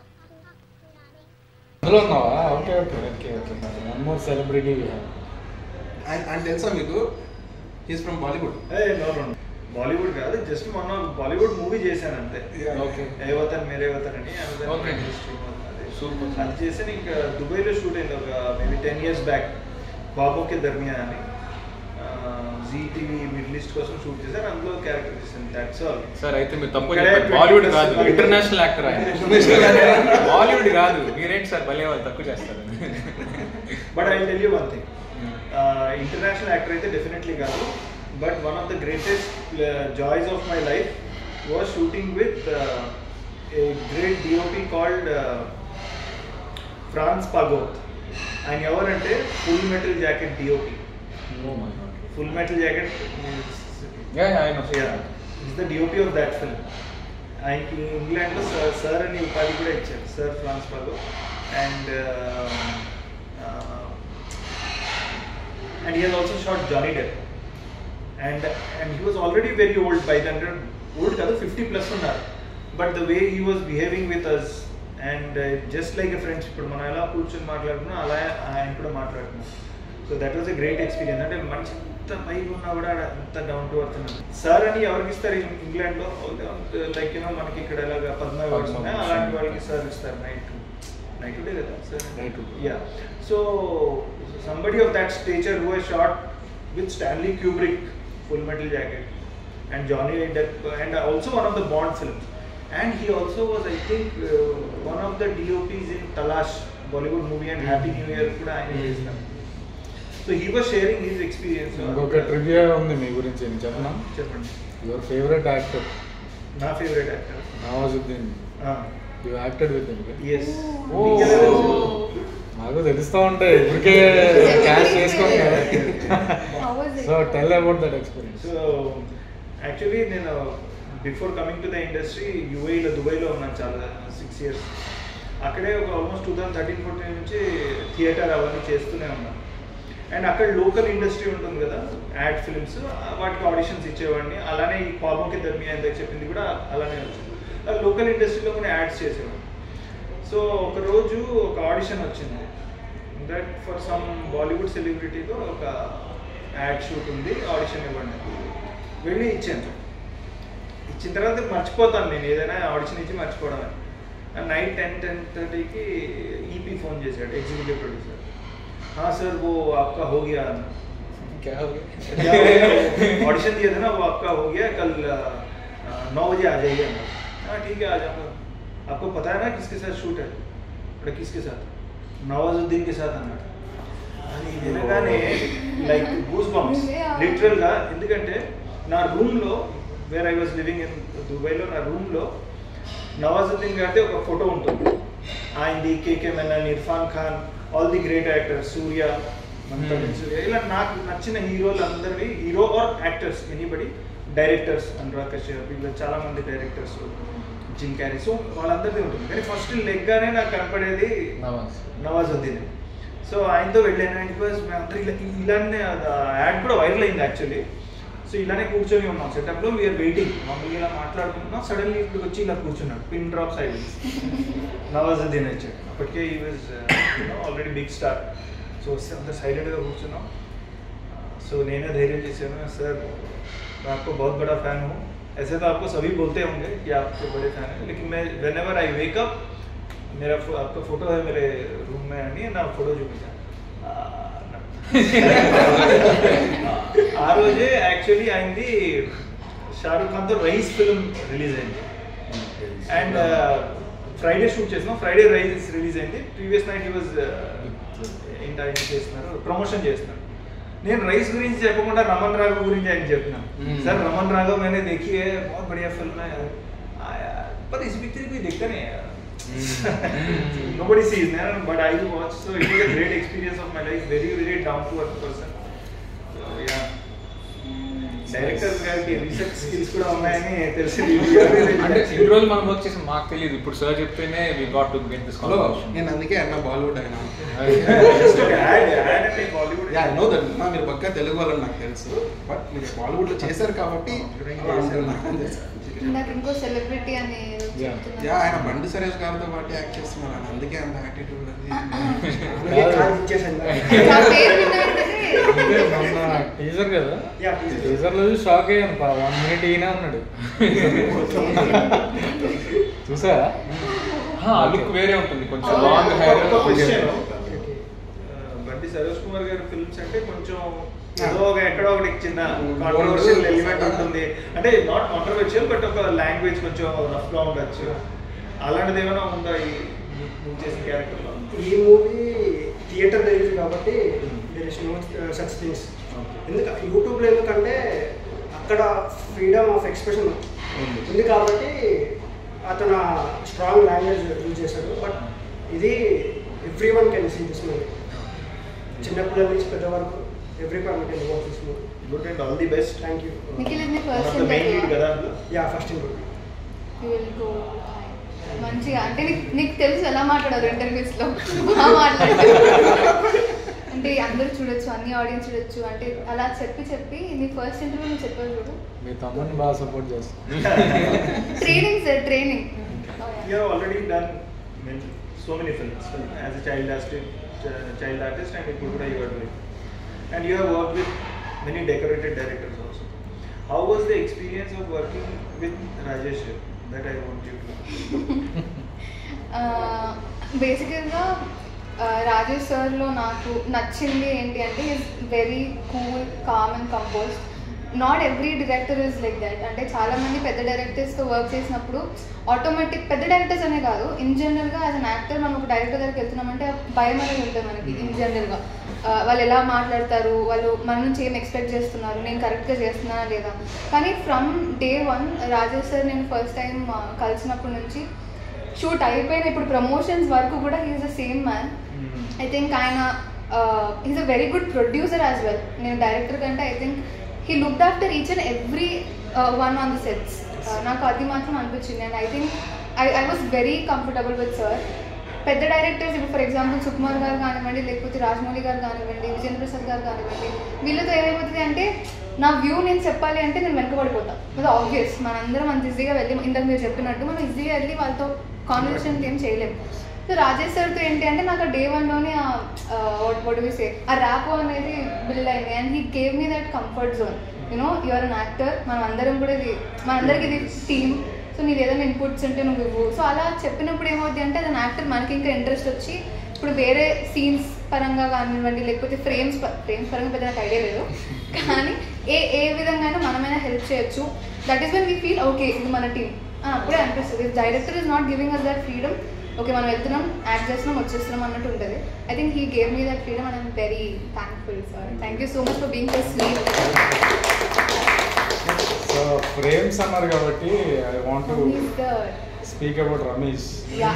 అందులో ఉన్నావా okay okay okay okay one more celebrity ఆయన ఆయన తెలుసా మీకు హీస్ ఫ్రమ్ బాలీవుడ్ బాలీవుడ్ కాదు జస్ట్ మొన్న బాలీవుడ్ మూవీ చేశాను అంతే Okay. ఏ వతన్ మేరే వతన్ అని Okay. సూపర్ అది చేసి ఇంకా దుబాయ్లో షూట్ అయింది ఒక మేబీ టెన్ ఇయర్స్ బ్యాక్ బాబోకే దర్మియా అని జీ టీవీ మిడిల్ ఈస్ట్ కోసం షూట్ చేశారు అందులో క్యారెక్టర్ చేశాను దట్స్ ఆల్ సార్ అయితే మీరు తప్పు ఇక్కడే చెప్పారు బాలీవుడ్ 20 కాదు plus ఇంటర్నేషనల్ యాక్టర్ ఆయన బాలీవుడ్ కాదు మీరేంటి సార్ భలే వాళ్ళు తక్కువ చేస్తారు but I tell you one thing international actor అయితే డెఫినెట్లీ కాదు but one of the greatest joys of my life was shooting with a great DOP called Frans Pagot ఆయన ఎవరంటే full metal jacket DOP full metal jacket is the DOP of that film ఆయనకి ఇంగ్లాండ్లో sir sir అని ఉపాధి కూడా ఇచ్చారు sir Frans Pago and and he has also shot Johnny Depp. And and he was already very old by then. Old కాదు fifty plus ఉన్నారు but the way he was behaving with us and just like a friends ఇప్పుడు మనం ఎలా కూర్చొని మాట్లాడుతున్నాం అలా ఆయన కూడా మాట్లాడుతున్నాం so that was a great experience అంటే మంచి ఎంత పైకి ఉన్నా కూడా అంత డౌన్ టు అర్త్ సార్ అని ఎవరికి ఇస్తారు ఇంగ్లాండ్లో లైక్ యూనో మనకి ఇక్కడ ఎలాగ పద్మ అవార్డ్స్ ఉన్నాయి అలాంటి వాళ్ళకి సార్ ఇస్తారు నైట్ నైట్ డే కదా sir Night today. Yeah so somebody of that stature who has shot with Stanley Kubrick, Full Metal Jacket, and Johnny Depp, and also one of the Bond films. And he also was, I think, uh, one of the DOPs in Talash, Bollywood movie, and Happy New Year. కూడా ఆయన చేసినారు. So he was sharing his experience. ఇంకొక trivia ఉంది మీ గురించి నేను చెప్పనా చెప్పండి యువర్ ఫేవరెట్ యాక్టర్ నా favourite actor Nawazuddin you acted with yes ఓ నాకు తెలుస్తూ ఉంటాయి ఇప్పటికే క్యాష్ చేసుకోండి How was it? So tell about that experience so actually నేను before coming to the industry యూఏలో దుబాయ్లో ఉన్నాను చాలా సిక్స్ ఇయర్స్ అక్కడే ఒక almost two thousand thirteen fourteen నుంచి థియేటర్ అవన్నీ చేస్తూనే ఉన్నాను అండ్ అక్కడ లోకల్ ఇండస్ట్రీ ఉంటుంది కదా యాడ్ ఫిల్మ్స్ వాటికి ఆడిషన్స్ ఇచ్చేవాడిని అలానే ఈ పాపంకి దర్మి అని చెప్పింది కూడా అలానే వచ్చింది లోకల్ ఇండస్ట్రీలో కూడా యాడ్స్ చేసేవాడిని సో ఒక రోజు ఒక ఆడిషన్ వచ్చింది దట్ ఫర్ సమ్ బాలీవుడ్ సెలబ్రిటీతో ఒక యాడ్ షూట్ ఉంది ఆడిషన్ ఇవ్వండి వెళ్ళి ఇచ్చాను ఇచ్చిన తర్వాత మర్చిపోతాను నేను ఏదైనా ఆడిషన్ ఇచ్చి మర్చిపోవడం నైట్ టెన్ టెన్ థర్టీకి ఈపీ ఫోన్ చేశాడు ఎగ్జిక్యూటివ్ ప్రొడ్యూసర్ हाँ सर वो आपका हो गया क्या हो गया ऑडिशन दिया था ना वो आपका हो गया कल अ, नौ बजे आ जाइए हाँ ठीक है आ जाऊंगा आपको पता है ना किसके साथ शूट है अरे किसके साथ नवाजुद्दीन के साथ అన్నాడు అని వినగానే లైక్ గూస్ బంప్స్ లిటరల్ గా ఎందుకంటే నా రూమ్ లో where I was living in దుబాయ్లో నా రూమ్ లో నవాజుద్దీన్ గారిది ఒక ఫోటో ఉంటుంది ఆయనది KK Menon Irrfan Khan all the great actors Surya Mamata Hmm. Surya ఇలా నాకు నచ్చిన హీరోలు అందరివి hero or actors anybody directors Anurag Kashyap వీళ్ళు చాలా మంది డైరెక్టర్స్ జిమ్ క్యారీ సో వాళ్ళందరిది ఉంటుంది కానీ ఫస్ట్ లెగ్గానే నాకు కనపడేది నవాజ్ నవాజుద్దీన్ సో ఆయనతో వెళ్ళాను అండ్ బికాస్ మేమందరూ ఇలా ఇలానే యాడ్ కూడా వైరల్ అయింది యాక్చువల్లీ సో ఇలానే కూర్చొని ఉన్నాం సెటప్లో వీఆర్ వెయిటింగ్ మమ్మల్ని ఇలా మాట్లాడుకుంటున్నాం సడన్లీ ఇక్కడికి వచ్చి ఇలా కూర్చున్నాడు పిన్ డ్రాప్ సైడ్ నవాజుద్దీన్ వచ్చాడు అప్పటికే he was already big star so వస్తే అంత సైలెంట్గా కూర్చున్నాం సో నేనే ధైర్యం చేశాను सर मैं आपको बहुत बड़ा फैन हूँ ऐसे तो आपको सभी बोलते होंगे कि आपके बड़े फैन हैं लेकिन मैं whenever I wake up मेरा फो- आपका फोटो है मेरे रूम में అని నా ఫోటో చూపించాను ఆ, ఆ రోజే యాక్చువల్లీ అయింది షారుఖ్ ఖాన్తో రైస్ ఫిల్మ్ రిలీజ్ అయింది అండ్ ఫ్రైడే షూట్ చేసినాం ఫ్రైడే రైస్ రిలీజ్ అయింది ప్రీవియస్ నైట్ ఈ వాజ్ ఏంటి ఆయన చేస్తున్నారు ప్రమోషన్ చేస్తున్నారు నేను రైస్ గురించి చెప్పకుండా రమన్ రాఘవ్ గురించి ఆయన చెప్పినాను Hmm. सर रमन राघव मैंने देखी है बहुत बढ़िया फिल्म है आया, पर इस पिक्चर कोई देखता नहीं है nobody sees man, but I do watch so it was a great experience of my life very very down to earth person so yeah director గారికి రీసెర్చ్ స్కిల్స్ కూడా ఉన్నాయని తెలిసింది అంటే ఇన్ని రోజులు మనం వర్క్ చేసి మాకు తెలియదు ఇప్పుడు సార్ చెప్తేనే we got to get this hello నేను అందుకే అన్న బాలీవుడ్ అయినా బాలీవుడ్ యా నో దట్ నా మీరు పక్కా తెలుగు వాళ్ళని నాకు తెలుసు బట్ మీరు బాలీవుడ్ లో చేశారు కాబట్టి అలా ఉంటుంది నాకు తెలుసు. నాకు ఇంకో సెలబ్రిటీ అని ఏదో Yeah. చెప్తున్నారు. యా ఆయన బండి సురేష్ గారితో పాటు యాక్ట్ చేస్తున్నారు ఆయన అందుకే అంత యాటిట్యూడ్ అందుకే కాల్ ఇచ్చేసాను నా పేరు విన్న వెంటనే మొన్న టీజర్ కదా Yeah, teaser. టీజర్ లో చూసి షాక్ అయ్యాను వన్ మినిట్ ఈయన ఉన్నాడు చూసారా ఆ లుక్ వేరే ఉంటుంది కొంచెం అవునా? లాంగ్ హెయిర్ ఒక క్వశ్చన్ బండి సరోజ్ కుమార్ గారి ఫిల్మ్స్ అంటే కొంచెం ఏదో ఒక ఎక్కడో ఒకటి చిన్న కాంట్రవర్షియల్ ఎలిమెంట్ ఉంటుంది అంటే నాట్ కాంట్రవర్షియల్ బట్ ఒక లాంగ్వేజ్ కొంచెం రఫ్ గా ఉండొచ్చు అలాంటిది ఏమైనా ఉందా ఈ నువ్వు చేసిన క్యారెక్టర్ లో ఈ మూవీ థియేటర్ రిలీజ్ కాబట్టి there is no such things ఎందుకు యూట్యూబ్లో ఎందుకంటే అక్కడ ఫ్రీడమ్ ఆఫ్ ఎక్స్ప్రెషన్ ఉంది కాబట్టి అతను స్ట్రాంగ్ లాంగ్వేజ్ యూజ్ చేశాడు బట్ ఇది everyone can see this movie చిన్నపిల్లల నుంచి పెద్ద వరకు everyone can watch this movie good and all the best thank you Nikhil ఇది ఫస్ట్ మెయిన్ లీడ్ ఇంటర్వ్యూ కదా అందులో yeah first interview You will go high. మంచిగా అంటే నీకు నీకు తెలుసు ఎలా మాట్లాడారు ఇంటర్వ్యూస్ లో బాగా మాట్లాడారు అంటే అందరూ చూడొచ్చు అన్ని ఆడియన్స్ చూడొచ్చు అంటే అలా చెప్పి చెప్పి నీ ఫస్ట్ ఇంటర్వ్యూ నువ్వు చెప్పావు చూడు మీ తమ్ముడిని బాగా సపోర్ట్ చేస్తాను training sir training You have already done many, so many films as a child artist, ch- child artist, and ఇప్పుడు కూడా you are doing. And you have worked with many decorated directors also. How was the experience of working with Rajesh? That I want you to. బేసికల్గా రాజేష్ సార్లో నాకు నచ్చింది ఏంటి అంటే is very cool calm and compose not every director is like that అంటే చాలా మంది పెద్ద డైరెక్టర్స్తో వర్క్ చేసినప్పుడు ఆటోమేటిక్ పెద్ద డైరెక్టర్స్ అనే కాదు ఇన్ జనరల్గా యాజ్ అన్ యాక్టర్ మనం ఒక డైరెక్టర్ దగ్గరికి వెళ్తున్నామంటే ఆ భయం అనేది ఉంటుంది మనకి ఇన్ జనరల్గా వాళ్ళు ఎలా మాట్లాడతారు వాళ్ళు మన నుంచి ఏం ఎక్స్పెక్ట్ చేస్తున్నారు నేను కరెక్ట్గా చేస్తున్నానా లేదా కానీ from day one Rajesh sir నేను ఫస్ట్ టైం కలిసినప్పటి నుంచి షూట్ అయిపోయిన ఇప్పుడు ప్రమోషన్స్ వరకు కూడా he's the same man I think ఆయన is a very good producer as well నేను డైరెక్టర్ కంటే I think he looked after each and every one on the sets నాకు అది మాత్రం అనిపించింది and I think I I was very comfortable with sir పెద్ద directors ఇప్పుడు for example Sukumar గారు కానివ్వండి లేకపోతే రాజమౌళి గారు కానివ్వండి విజేంద్ర ప్రసాద్ గారు కానివ్వండి వీళ్ళతో ఏమైపోతుంది అంటే నా వ్యూ నేను చెప్పాలి అంటే నేను వెనకబడిపోతాను అది ఆబ్వియస్ మనందరం అంత ఈజీగా వెళ్ళి ఇంతకు మీరు చెప్పినట్టు మనం ఈజీగా వెళ్ళి వాళ్ళతో కాన్వర్సేషన్ ఏం చేయలేము సో రాజేష్ సార్తో ఏంటి అంటే నాకు డే వన్లోనే వడివిసే ఆ ర్యాపో అనేది బిల్డ్ అయింది and he gave me that comfort zone you know your an actor మనం అందరం కూడా ఇది మనందరికి ఇది టీమ్ సో నీది ఏదైనా ఇన్పుట్స్ ఉంటే నువ్వు ఇవ్వు సో అలా చెప్పినప్పుడు ఏమవుద్ది అంటే అది యాక్టర్ మనకి ఇంకా ఇంట్రెస్ట్ వచ్చి ఇప్పుడు వేరే సీన్స్ పరంగా కానివ్వండి లేకపోతే ఫ్రేమ్స్ ఫ్రేమ్స్ పరంగా పెద్ద నాకు ఐడియా లేదు కానీ ఏ ఏ విధంగా అయినా మనమైనా హెల్ప్ చేయొచ్చు that is when we feel okay ఇది మన టీం అప్పుడే అనిపిస్తుంది director is not giving us that freedom okay మనం వెళ్తున్నాం యాక్ట్ చేస్తున్నాం వచ్చేస్తున్నాం అన్నట్టు ఉంటుంది I think he gave me that freedom and I'm very thankful sir thank you so much for being so sweet so frames అన్నారు కాబట్టి I want to speak about Ramesh Yeah.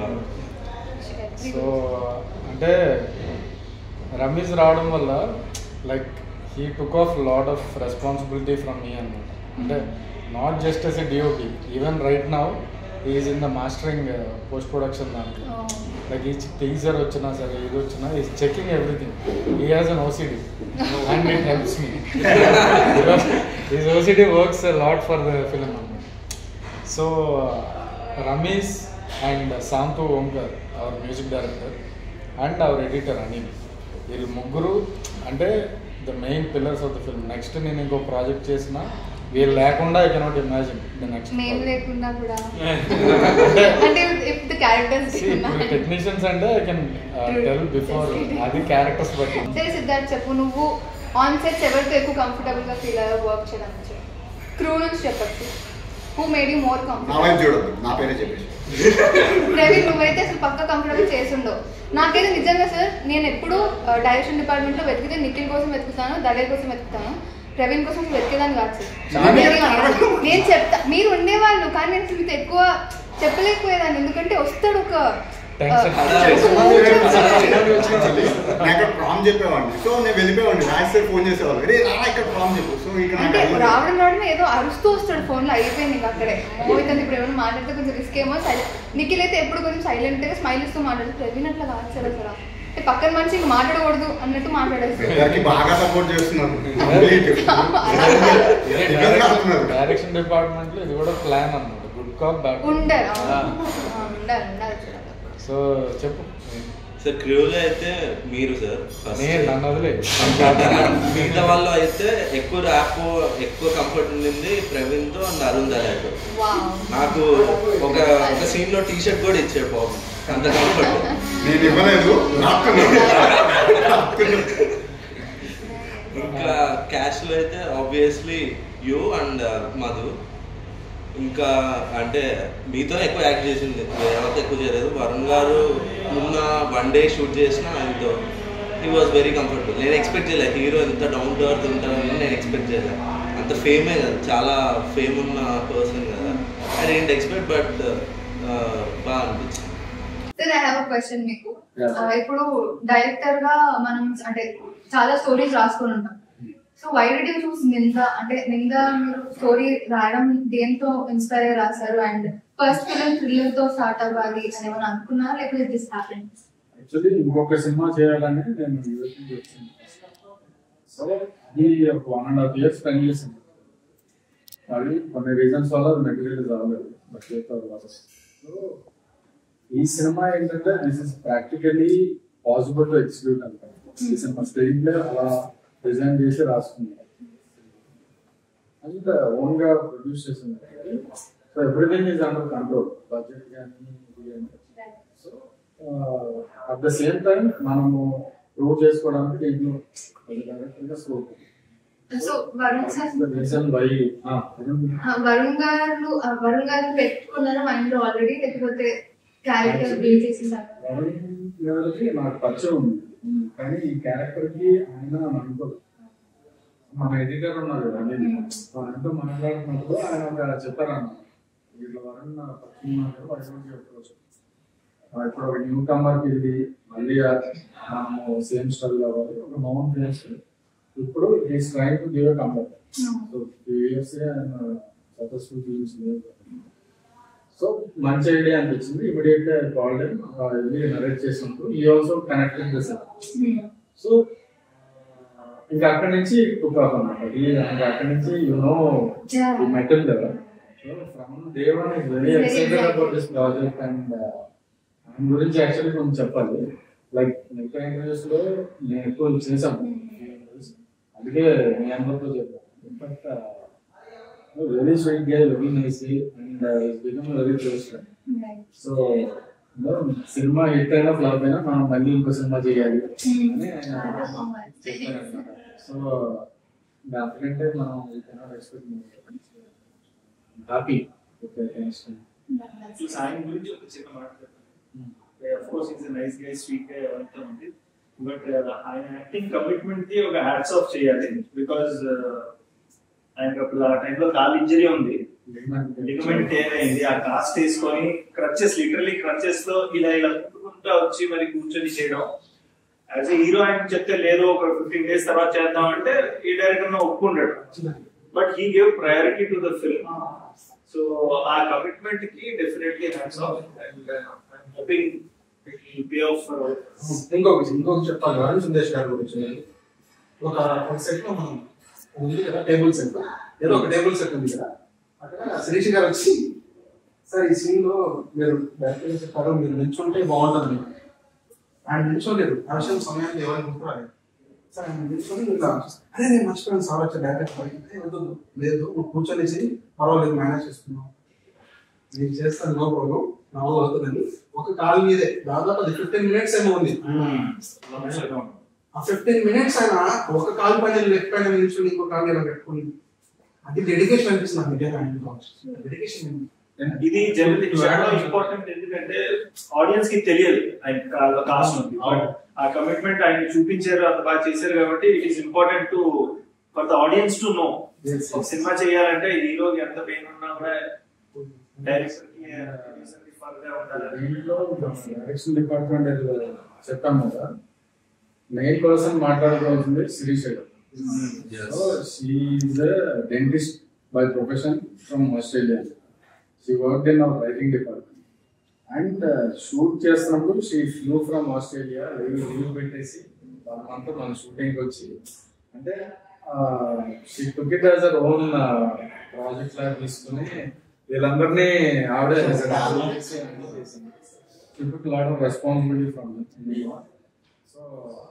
So అంటే రమేష్ రావడం వల్ల like he took of lot of responsibility from me అనమాట అంటే not just as a DOP even right now is in the mastering post production దాంట్లో like ఈ teaser వచ్చినా సరే ఇది వచ్చినా is checking everything he has an OCD and it helps me is OCD works lot for the film అనమాట so Ramesh and Shantu Omkar our music director and our editor Anil వీళ్ళు ముగ్గురు అంటే the main pillars of the film next నేను ఇంకో project చేసిన వీళ్ళు లేకుండా I cannot imagine the next మేము లేకుండా కూడా అంటే ఇఫ్ ద క్యారెక్టర్స్ టెక్నీషియన్స్ అంటే ఐ కెన్ టెల్ బిఫోర్ అది క్యారెక్టర్స్ బట్టి సరే సిద్ధార్థ్ చెప్పు నువ్వు ఆన్ సెట్స్ ఎవరితో ఎక్కువ కంఫర్టబుల్ గా ఫీల్ అయ్యో వర్క్ చేయడానికి క్రూ నుంచి చెప్పచ్చు హూ మేడ్ యూ మోర్ నా కంఫర్టబుల్ వైపు చూడొద్దు నా పేరే చెప్పేసి ప్రవీణ్ నువ్వైతే అసలు పక్క కంఫర్టబుల్ చేసుండవు నాకైతే నిజంగా సార్ నేను ఎప్పుడు డైరెక్షన్ డిపార్ట్మెంట్ లో వెతికితే నిఖిల్ కోసం వెతుకుతాను దళేర్ కోసం వెతుకుతాను ప్రవీణ్ కోసం అసలు వెతికేదాన్ని కాదు సార్ చాలా నేను చెప్తా- నేను చెప్తా మీరు ఉండేవాళ్ళు కానీ నేను అసలు మీతో ఎక్కువ చెప్పలేకపోయేదాన్ని ఎందుకంటే వస్తాడు ఒక Tension. నేను ఇక్కడ ప్రామ్ చెప్పేవాడిని సో నేను వెళ్ళిపోయేవాడిని రాజ్ సార్ ఫోన్ చేసేవాళ్ళు రే రా ఇక్కడ ప్రామ్ చెప్పు సో ఇక్కడ అంటే నాకు అయ్యింది. రావడం రావడం ఏదో అరుస్తూ వస్తాడు ఫోన్ లో అయిపోయింది ఇంకా అక్కడే మోహిత్ ఇప్పుడు ఏమైనా మాట్లాడితే కొంచెం రిస్క్ ఏమో సైలెంట్ నిఖిల్ అయితే ఎప్పుడు కొంచెం సైలెంట్ గా స్మైల్ ఇస్తూ మాట్లాడు ప్రవీణ్ అట్లా కాదు సార్ అసలు అంటే పక్కన మనిషి ఇంక మాట్లాడకూడదు అన్నట్టు మాట్లాడేస్తారు ఇద్దరికి బాగా సపోర్ట్ చేస్తున్నారు Complete. ఇబ్బంది పడుతున్నారు. డైరెక్షన్ డిపార్ట్మెంట్ లో ఇది కూడా ప్లాన్ అన్నమాట గుడ్ కాప్ బ్యాడ్ ఉండాలి అవును. ఆ, ఉండాలి ఉండాలి సార్ సో చెప్పు సార్ క్రూలో అయితే మీరు సార్ first. నేను నన్ను వదిలే మిగతా వాళ్ళు అయితే ఎక్కువ ర్యాప్ ఎక్కువ కంఫర్ట్ ఉండింది ప్రవీణ్ తో అండ్ అరుణ్ దళాతో వావ్ నాకు ఒక ఒక సీన్ లో టీ షర్ట్ కూడా ఇచ్చాడు పాపం అంత కంఫర్ట్ నేను ఇవ్వలేదు నాకున్నాను ఇంకా క్యాష్ లో అయితే ఆబ్వియస్లీ యూ అండ్ మధు ఇంకా అంటే మీతో ఎక్కువ యాక్ట్ చేసింది ఎవరితో ఎక్కువ చేయలేదు వరుణ్ గారు మొన్న వన్ డే షూట్ చేసిన ఆయనతో హీ వాజ్ వెరీ కంఫర్టబుల్ నేను ఎక్స్పెక్ట్ చేయలేదు హీరో ఎంత డౌన్ టు అర్త్ ఉంటారని నేను ఎక్స్పెక్ట్ చేయలేదు అంత ఫేమే కదా చాలా ఫేమ్ ఉన్న పర్సన్ కదా ఐ డెంట్ ఎక్స్పెక్ట్ బట్ బాగా అనిపించింది sir I have a question మీకు Yeah. ఆ, ఇప్పుడు డైరెక్టర్ గా మనం అంటే చాలా స్టోరీస్ రాసుకొని ఉంటాం so why did you choose Nindha అంటే నింద మీరు స్టోరీ రాయడం దేంతో ఇన్స్పైర్ అయ్యి రాశారు అండ్ ఫస్ట్ ఫిలిం థ్రిల్లర్ తో స్టార్ట్ అవ్వాలి అని ఏమైనా అనుకున్నారా లేకపోతే దిస్ హ్యాపెన్ యాక్చువల్లీ ఇంకొక సినిమా చేయాలని నేను యూఎస్కి వచ్చింది సో ఈ ఒక one and half years spend చేసింది అది కొన్ని రీజన్స్ వల్ల మెటీరియల్ రాలేదు బట్ సో ఈ సినిమా ఏంటంటే this is practically possible to execute అంటారు ఈ సినిమా స్క్రీన్ ప్లే అలా డిజైన్ చేసి రాసుకున్నాం అండ్ ఓన్ గా ప్రొడ్యూస్ చేసింది so everything is under control budget కానీ ఇది కానీ so at the same time మనము ప్రూవ్ చేసుకోవడానికి దీంట్లో డైరెక్ట్గా scope so Varun sir reason why ఆ, వరుణ్ గారు ఆ, వరుణ్ గారు పెట్టుకున్నారా మైండ్ లో ఆల్రెడీ లేకపోతే క్యారెక్టర్ బిల్డ్ చేసేసారు గారికి నాకు పరిచయం ఉంది కానీ ఈ క్యారెక్టర్ కి ఆయన అనుకోదు మన ఎడిటర్ ఉన్నారు కదా ఆయనతో మాట్లాడుతున్నప్పుడు ఆయన ఒక చెప్పారన్న వీళ్ళు వరుణ్ పరిచయం ఉన్నారు వాడి గురించి చెప్పవచ్చు ఆ, ఇప్పుడు ఒక న్యూ కమర్ కి ఇది మళ్ళీ మనము సేమ్ స్టైల్ అవ్వాలి ఒక మౌంట్ ఫేస్ ఇప్పుడు is trying to give comfort so few years ఆయన సక్సెస్ఫుల్ ఫిల్మ్స్ సో మంచి ఐడియా అనిపించింది ఇమీడియట్ గా కాల్ వెళ్ళి నరేట్ చేసినప్పుడు ఈ ఆల్సో కనెక్టెడ్ ద సో ఇంకా అక్కడి నుంచి టుక్ ఆఫ్ అనమాట ఈ ఇంకా అక్కడి నుంచి యు నో Yeah. ఈ మెటల్ కదా so from day one is very Very excited excited. About this project and ఆయన గురించి యాక్చువల్లీ కొంచెం చెప్పాలి లైక్ మిగతా ఇంటర్వ్యూస్ లో నేను ఎక్కువ చేశాను అందుకే మీ అందరితో చెప్పాను బట్ వెరీ స్వీట్ గా very nice and become very close friend so సినిమా హిట్ అయినా ఫ్లాప్ అయినా మనం మళ్ళీ ఇంకో సినిమా చేయాలి అని ఆయన చెప్పారన్నమాట సో దానికంటే మనం హ్యాపీ ఓకే ఆయన గురించి ఒక చిన్న మాట of course is nice guy sweet guy అవంతా ఉంది బట్ ఆయన యాక్టింగ్ కమిట్మెంట్ కి ఒక హ్యాట్స్ ఆఫ్ చేయాలి బికాజ్ ఆయనకు అప్పుడు ఆ టైంలో కాల్ ఇంజరీ ఉంది లిగమెంట్ టేర్ అయింది ఆ కాస్ట్ వేసుకొని క్రచెస్ లిటరలీ క్రచెస్ లో ఇలా ఇలా కుట్టుకుంటా వచ్చి మరి కూర్చొని చేయడం యాజ్ ఎ హీరో ఆయన చెప్తే లేదు ఒక ఫిఫ్టీన్ డేస్ తర్వాత చేద్దాం అంటే ఈ డైరెక్టర్ ఒప్పుకుంటాడు but he gave priority to the film so ఆ కమిట్మెంట్ కి definitely hands off and hoping pay off for ఇంకొక ఇంకొక చెప్పాలి అరుణ్ సందేశ్ గారి గురించి ఒక ఒక సెట్ లో మనం ఉంది కదా టేబుల్ సెట్ ఏదో ఒక టేబుల్ సెట్ ఉంది కదా అక్కడ శిరీష్ గారు వచ్చి సార్ ఈ సీన్ లో మీరు డైరెక్టర్ చెప్పారు మీరు నిల్చుంటే బాగుంటుంది ఆయన నిల్చోలేదు ఆ విషయం సమయానికి ఎవరు గుర్తురాలేదు సార్ ఆయన నిల్చొని ఇలా అదే నేను మర్చిపోయాను సార్ వచ్చి డైరెక్టర్ అడిగితే వద్దు లేదు నువ్వు కూర్చొనేసి పర్వాలేదు మేనేజ్ చేస్తున్నావు నేను చేస్తాను నో ప్రాబ్లం నా వల్ల అవుతుందని ఒక కాల్ మీదే దాదాపు అది ఫిఫ్టీన్ మినిట్స్ ఏమో ఉంది ఆ ఫిఫ్టీన్ మినిట్స్ ఆయన ఒక కాల్ పైన లెఫ్ట్ పైన నిల్చుని ఇంకో కాల్ ఇలా పెట్టుకుని అది డెడికేషన్ అనిపిస్తుంది నాకు నిజంగా డెడికేషన్ ఇది జనరల్ చాలా ఇంపార్టెంట్ ఎందుకంటే ఆడియన్స్ కి తెలియదు ఆయన కాస్ట్ ఉంది But ఆ కమిట్మెంట్ ఆయన చూపించారు అంత బాగా చేశారు కాబట్టి it is important to for the audience to know ఒక సినిమా చేయాలంటే హీరోకి ఎంత పెయిన్ ఉన్నా కూడా డైరెక్టర్ కి producer కి further ఉండాలి దీంట్లో డైరెక్షన్ డిపార్ట్మెంట్ చెప్పాము కదా మెయిన్ పర్సన్ మాట్లాడుకోవాల్సింది Shirisha so she dentist by profession from Australia she work in our writing department and shoot చేస్తున్నప్పుడు she flew from Australia leave leave పెట్టేసి వన్ మంత్ మన షూటింగ్ వచ్చి అంటే she took it as her own project లాగా తీసుకుని వీళ్ళందరినీ ఆవిడే took lot of responsibility from so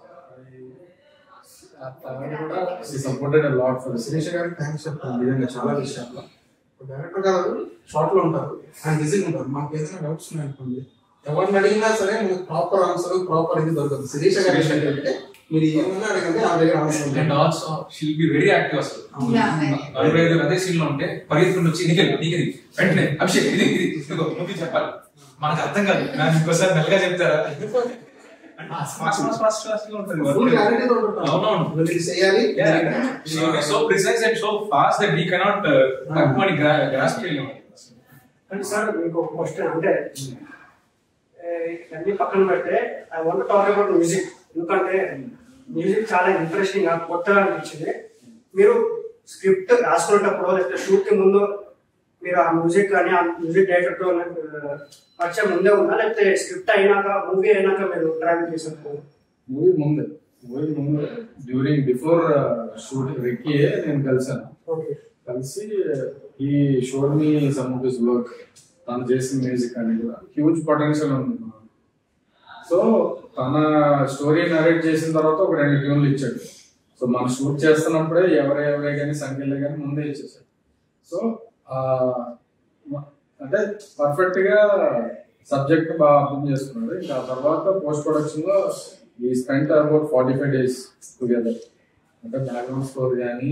కూడా సపోర్టెడ్ లాట్ ఫర్ శిరీష గారికి థ్యాంక్స్ చెప్తాను నిజంగా చాలా విషయాల్లో డైరెక్టర్ గారు షార్ట్ లో ఉంటారు ఆయన బిజీగా ఉంటారు మాకు ఏదైనా డౌట్స్ ఉన్నాయి అనుకోండి ఎవరిని అడిగినా సరే మీకు ప్రాపర్ ఆన్సర్ ప్రాపర్ ఇది దొరకదు శిరీష గారు ఏంటంటే మీరు ఏమన్నా అడగండి ఆ దగ్గర ఆన్సర్ అండ్ ఉంటుంది also she'll be very active అసలు Yeah. నలభై ఐదు అదే సీన్ లో ఉంటే పరిగెత్తుకుంటూ వచ్చి నీకు నీకు ఇది వెంటనే అభిషేక్ ఇది ఇది ఇదిగో నువ్వు ఇది చెప్పాలి మనకు అర్థం కాదు నాకు ఇంకోసారి మెల్లగా చెప్తారా ఫాస్ట్ ఫాస్ట్ ఫాస్ట్ ఫాస్ట్ గా ఉంటుంది Full clarity తో ఉంటుంది. అవునవును మీరు ఇది చేయాలి so precise and so fast that we cannot తక్కువ గ్రాస్ప్ చేయలేము అంటే సార్ మీకు ఒక క్వశ్చన్ అంటే ఏ, ఇవన్నీ పక్కన పెడితే I want talk about music ఎందుకంటే మ్యూజిక్ చాలా ఇంట్రెస్టింగ్ గా కొత్తగా అనిపించింది మీరు స్క్రిప్ట్ రాసుకునేటప్పుడు లేకపోతే షూట్ కి ముందు మీరు ఆ మ్యూజిక్ కానీ ఆ మ్యూజిక్ డైరెక్టర్ తో ఆ, పరిచయం ముందే ఉందా లేకపోతే స్క్రిప్ట్ అయినాక మూవీ అయినాక మీరు ట్రావెల్ చేసినప్పుడు మూవీ ముందు మూవీ ముందు డ్యూరింగ్ బిఫోర్ షూటింగ్ రిక్కీ నేను కలిసాను కలిసి ఈ showed me some of his work తను చేసిన మ్యూజిక్ అని కూడా హ్యూజ్ పొటెన్షియల్ ఉంది సో తన స్టోరీ నరేట్ చేసిన తర్వాత ఒక రెండు ట్యూన్లు ఇచ్చాడు సో మనం షూట్ చేస్తున్నప్పుడే ఎవరే ఎవరే కానీ సంఖ్యలే కానీ ముందే ఇచ్చేసాడు సో ఆ, మ- అంటే పర్ఫెక్ట్ గా సబ్జెక్ట్ బాగా అర్థం చేసుకున్నాడు ఇంకా ఆ తర్వాత పోస్ట్ ప్రొడక్షన్ లో ఈ spent about forty five days together అంటే బ్యాక్గ్రౌండ్ స్కోర్ కానీ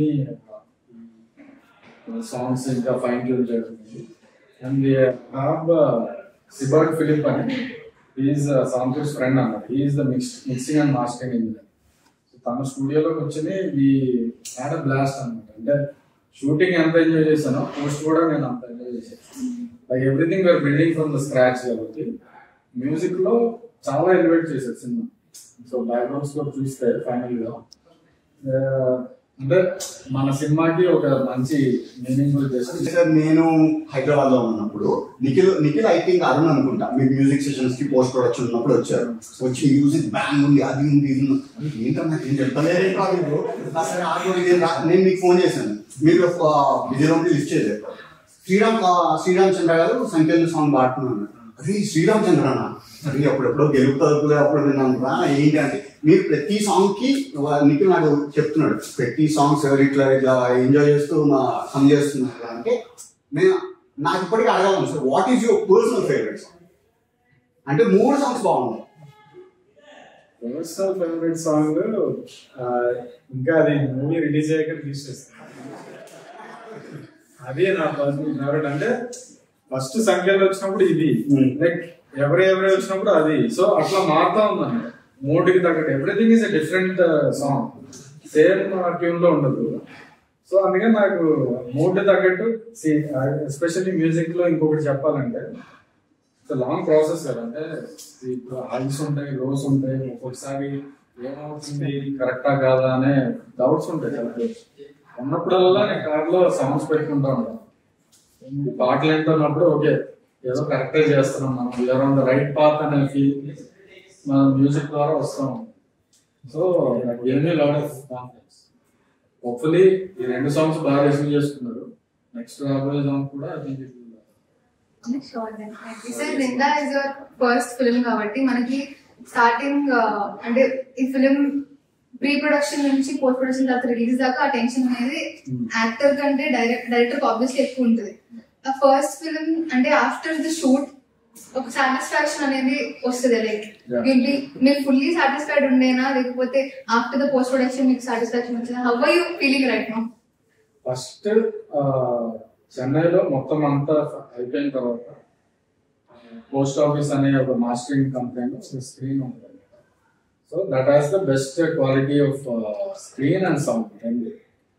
సాంగ్స్ ఇంకా ఫైన్ ట్యూన్ చేయడం అండ్ హ్యావ్ సిబర్ట్ ఫిలిప్ అని ఈజ్ సాంతూర్స్ ఫ్రెండ్ అన్నమాట is the mix mixing and mastering engineer so తన స్టూడియోలోకి వచ్చి ఈ హ్యాడ్ బ్లాస్ట్ అనమాట అంటే షూటింగ్ ఎంత ఎంజాయ్ చేశానో పోస్ట్ కూడా నేను అంత ఎంజాయ్ చేశాను like everything we're building from the scratch కాబట్టి మ్యూజిక్ లో చాలా ఎలివేట్ చేశారు సినిమా సో బ్యాక్గ్రౌండ్ స్కోర్ చూస్తే ఫైనల్ గా ఆ, అంటే మన సినిమాకి ఒక మంచి మీనింగ్ చేసి సార్ నేను హైదరాబాద్ లో ఉన్నప్పుడు నిఖిల్ నిఖిల్ ఐ థింక్ అరుణ్ అనుకుంటా మీ మ్యూజిక్ సెషన్స్ కి పోస్ట్ ప్రొడక్షన్ ఉన్నప్పుడు వచ్చారు వచ్చి మ్యూజిక్ బ్యాంగ్ ఉంది అది ఉంది ఇది ఉంది అరే ఏంటో నాకు ఏం చెప్తలేరేంటో మీరు "ఆ, సరే ఆగు, ఇది రా." నేను మీకు ఫోన్ చేశాను మీరు బిజీలో ఉండి లిఫ్ట్ చేయలేదు శ్రీరామ్ ఆ, శ్రీరామ్ చంద్ర గారు సంఖ్యలు సాంగ్ పాడుతున్నాను అరే శ్రీరామ్ చంద్రనా అరే అప్పుడెప్పుడో గెలుపుతుంది అప్పుడు విన్నాను రా ఏంటి అంటే మీరు ప్రతి సాంగ్ కి వా- నిఖిల్ నాకు చెప్తున్నాడు ప్రతి సాంగ్ సార్ ఇట్లా ఇట్లా ఎంజాయ్ చేస్తూ మా సమ్ చేస్తున్నారు అంటే నేను నాకు ఇప్పటికీ అడగాలను sir what is your personal favourite song అంటే మూడు సాంగ్స్ బాగున్నాయి పర్సనల్ ఫేవరెట్ సాంగ్ ఇంకా అది మూవీ రిలీజ్ అయ్యాక రిలీజ్ చేస్తాను అదే నా పర్సనల్ ఫేవరెట్ అంటే ఫస్ట్ సంఖ్యలో వచ్చినప్పుడు ఇది లైక్ ఎవరి ఎవరి వచ్చినప్పుడు అది సో అట్లా మారుతా ఉందండి మూడుకి తగ్గట్టు everything is a different song same tune లో ఉండదు సో అందుకని నాకు మూడ్ తగ్గట్టు ఎస్పెషల్లీ మ్యూజిక్ లో ఇంకొకటి చెప్పాలంటే లాంగ్ ప్రాసెస్ కదా అంటే ఇప్పుడు హైస్ ఉంటాయి లోస్ ఉంటాయి ఒక్కొక్కసారి ఏమవుతుంది కరెక్టా కాదా అనే డౌట్స్ ఉంటాయి చాలా ఉన్నప్పుడల్లా నేను కార్లో సాంగ్స్ పెట్టుకుంటా ఉంటాను ఈ పాటలు వింటున్నప్పుడు ఓకే ఏదో కరెక్టే చేస్తున్నాం మనం you're on the right path అనే ఫీల్ మన మ్యూజిక్ ద్వారా వస్తాం సో ఎన్ని లాట్ ఆఫ్ కాన్ఫిడెన్స్ హోప్ఫుల్లీ ఈ రెండు సాంగ్స్ బాగా రిసీవ్ చేసుకున్నారు నెక్స్ట్ రాబోయే సాంగ్ కూడా I think sir Nimda is your first film కాబట్టి మనకి స్టార్టింగ్ అంటే ఈ ఫిలిం ప్రీ ప్రొడక్షన్ నుంచి పోస్ట్ ప్రొడక్షన్ తర్వాత రిలీజ్ దాకా ఆ టెన్షన్ అనేది యాక్టర్ కంటే డైరెక్ట్ డైరెక్టర్ ఆబ్వియస్లీ ఎక్కువ ఉంటుంది ఆ ఫస్ట్ ఫిలిం అంటే ఆఫ్టర్ ద షూట్ ఒక సాటిస్ఫాక్షన్ అనేది వస్తుంది లైక్ Yeah. మీరు ఫుల్లీ సాటిస్ఫైడ్ ఉండేనా లేకపోతే ఆఫ్టర్ ద పోస్ట్ ప్రొడక్షన్ మీకు సాటిస్ఫాక్షన్ వచ్చిందా how are you feeling right no first చెన్నైలో మొత్తం అంతా అయిపోయిన తర్వాత పోస్ట్ ఆఫీస్ అనే ఒక మాస్టరింగ్ కంపెనీలో స్క్రీన్ ఉంటుంది so that has the best quality of screen and sound రెండు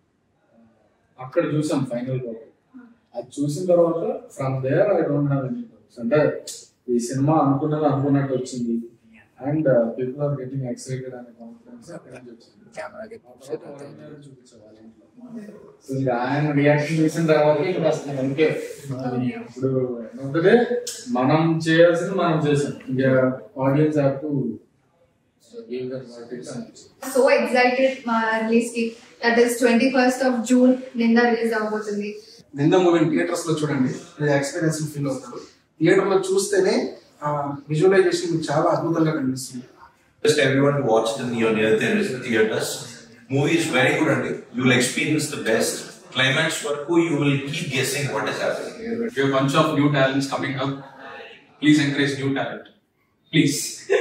అక్కడ చూసాం ఫైనల్ అది చూసిన తర్వాత from there I don't have any అంటే ఈ సినిమా అనుకున్నది అనుకున్నట్టు వచ్చింది and people are getting excited అనే కాన్ఫిడెన్స్ అక్కడ నుంచి వచ్చింది చూపించేవాళ్ళు ఇంట్లో సో ఇంకా ఆయన రియాక్షన్ చూసిన తర్వాత ఇంకా అసలు ఇంకే ఇప్పుడు ఉంటుంది మనం చేయాల్సింది మనం చేసాం ఇంకా audience have to give that what it's అనిపిస్తుంది సో ఎక్సైటెడ్ మా రిలీజ్ కి that is twenty first of June Nimda release అవబోతుంది నింద మూవీని థియేటర్స్ లో చూడండి మీరు ఎక్స్పీరియన్స్ ఫీల్ అవుతారు థియేటర్ లో చూస్తేనే విజువలైజేషన్ మీకు చాలా అద్భుతంగా కనిపిస్తుంది Just everyone to watch it in your near theater- theaters. Movie is very good and you will experience the best. Climax వరకు you will keep guessing what is happening. We have a bunch of new talents coming up. Please encourage new talent. Please.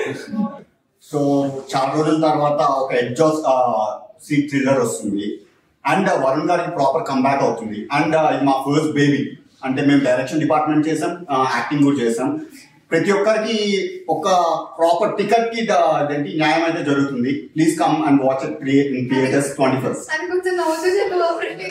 So చాలా రోజుల తర్వాత ఒక ఎగ్జాస్ seat thriller వస్తుంది and Varun గారికి proper comeback అవుతుంది and ఇది మా ఫస్ట్ బేబీ అంటే మేము డైరెక్షన్ డిపార్ట్మెంట్ చేసాం యాక్టింగ్ కూడా చేసాం ప్రతి ఒక్కరికి ఒక ప్రాపర్ టికెట్ కి ద- అదేంటి న్యాయం అయితే జరుగుతుంది please come and watch it in theatres twenty first అది కొంచెం నవ్వుతూ చెప్పు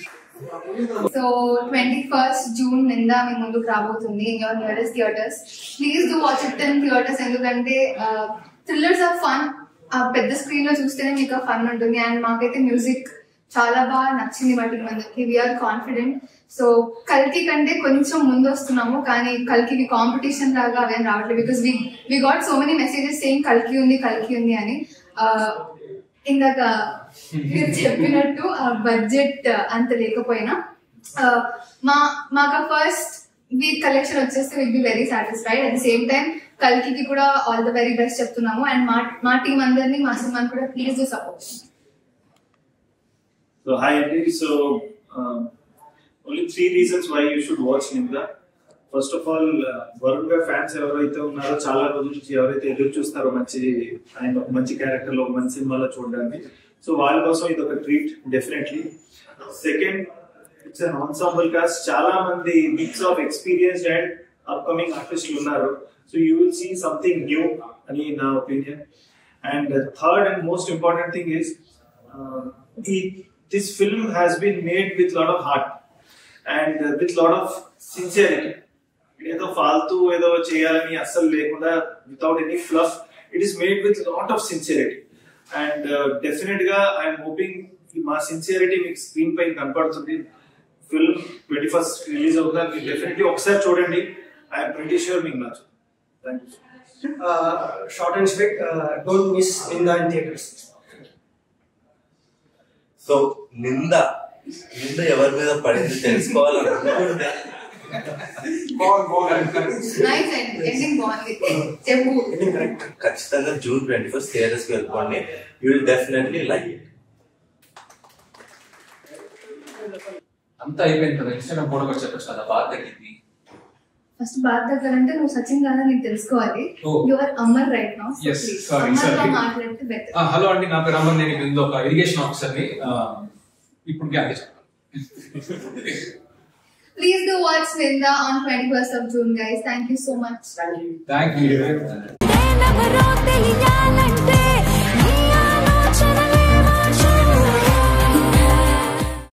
so twenty first June Nimda మీ ముందుకు రాబోతుంది in your nearest theatres please do watch it in theatres ఎందుకంటే థ్రిల్లర్స్ ఆఫ్ ఫన్ ఆ పెద్ద స్క్రీన్ లో చూస్తేనే మీకు ఫన్ ఉంటుంది అండ్ మాకైతే మ్యూజిక్ చాలా బాగా నచ్చింది వాటి మందికి వీఆర్ కాన్ఫిడెంట్ సో కల్కి కంటే కొంచెం ముందు వస్తున్నాము కానీ కల్కి కాంపిటీషన్ లాగా అవేం రావట్లేదు because we we got so many messages same కల్కి ఉంది కల్కి ఉంది అని ఆ, ఇందాక మీరు చెప్పినట్టు ఆ బడ్జెట్ అంత లేకపోయినా ఆ, మా మాకు ఫస్ట్ వీక్ కలెక్షన్ వచ్చేస్తే will be very satisfied at the same time కల్కి కూడా ఆల్ ద వెరీ బెస్ట్ చెప్తున్నాము అండ్ మా మా టీం అందరినీ మా సినిమాని కూడా please do support So hi Andy. So um, only three reasons why you should watch Nimda. First of all Varun గారి ఫ్యాన్స్ ఎవరైతే ఉన్నారో చాలా రోజుల నుంచి ఎవరైతే ఎదురు చూస్తారో మంచి ఆయన ఒక మంచి క్యారెక్టర్ లో ఒక మంచి సినిమాలో చూడడానికి సో వాళ్ళ కోసం ఇది ఒక treat definitely second it's an ensemble cast చాలా మంది mix of experience and upcoming ఆర్టిస్టులు ఉన్నారు so you will see something new అని నా opinion and third and most important thing is this film has been made with lot of heart and uh, with lot of sincerity ఏదో ఫాల్తూ ఏదో చేయాలని అస్సలు లేకుండా without any fluff it is made with lot of sincerity and definite గా I'm hoping మా sincerity మీకు screen పైన కనపడుతుంది ఫిల్మ్ ట్వంటీ ఫస్ట్ రిలీజ్ అవుతుంది మీరు డెఫినెట్లీ ఒకసారి చూడండి ఐఎమ్ ప్రిటీ ష్యూర్ మీకు నచ్చు thank you short and sweet don't miss in the theatres so Nimda Nimda ఎవరి మీద పడింది తెలుసుకోవాలనుకుంటే నైస్ ఎండింగ్ బాగుంది చెప్పు ఖచ్చితంగా జూన్ ట్వంటీ ఫస్ట్ థియేటర్స్ కి వెళ్ళిపోండి you will definitely like it అంతా అయిపోయింది కదా ఇన్స్టాగ్రామ్ ఫోటో కూడా చెప్పచ్చు కదా బాగా తగ్గింది ఫస్ట్ బాత్ దగ్గరంటే నువ్వు సచిన్ కాదని నీకు తెలుసుకోవాలి Oh. Your Amar right now Yes, sorry, Amar sorry. మాట్లాడితే బెటర్ ఆ, హలో అండి నా పేరు అమర్ నేను ఇక్కడ ఒక ఇరిగేషన్ ఆఫీసర్ని ఆ, ఇప్పుడు garage please do watch Nimda on twenty first of June guys thank you so much thank you ఎవరో తెలియా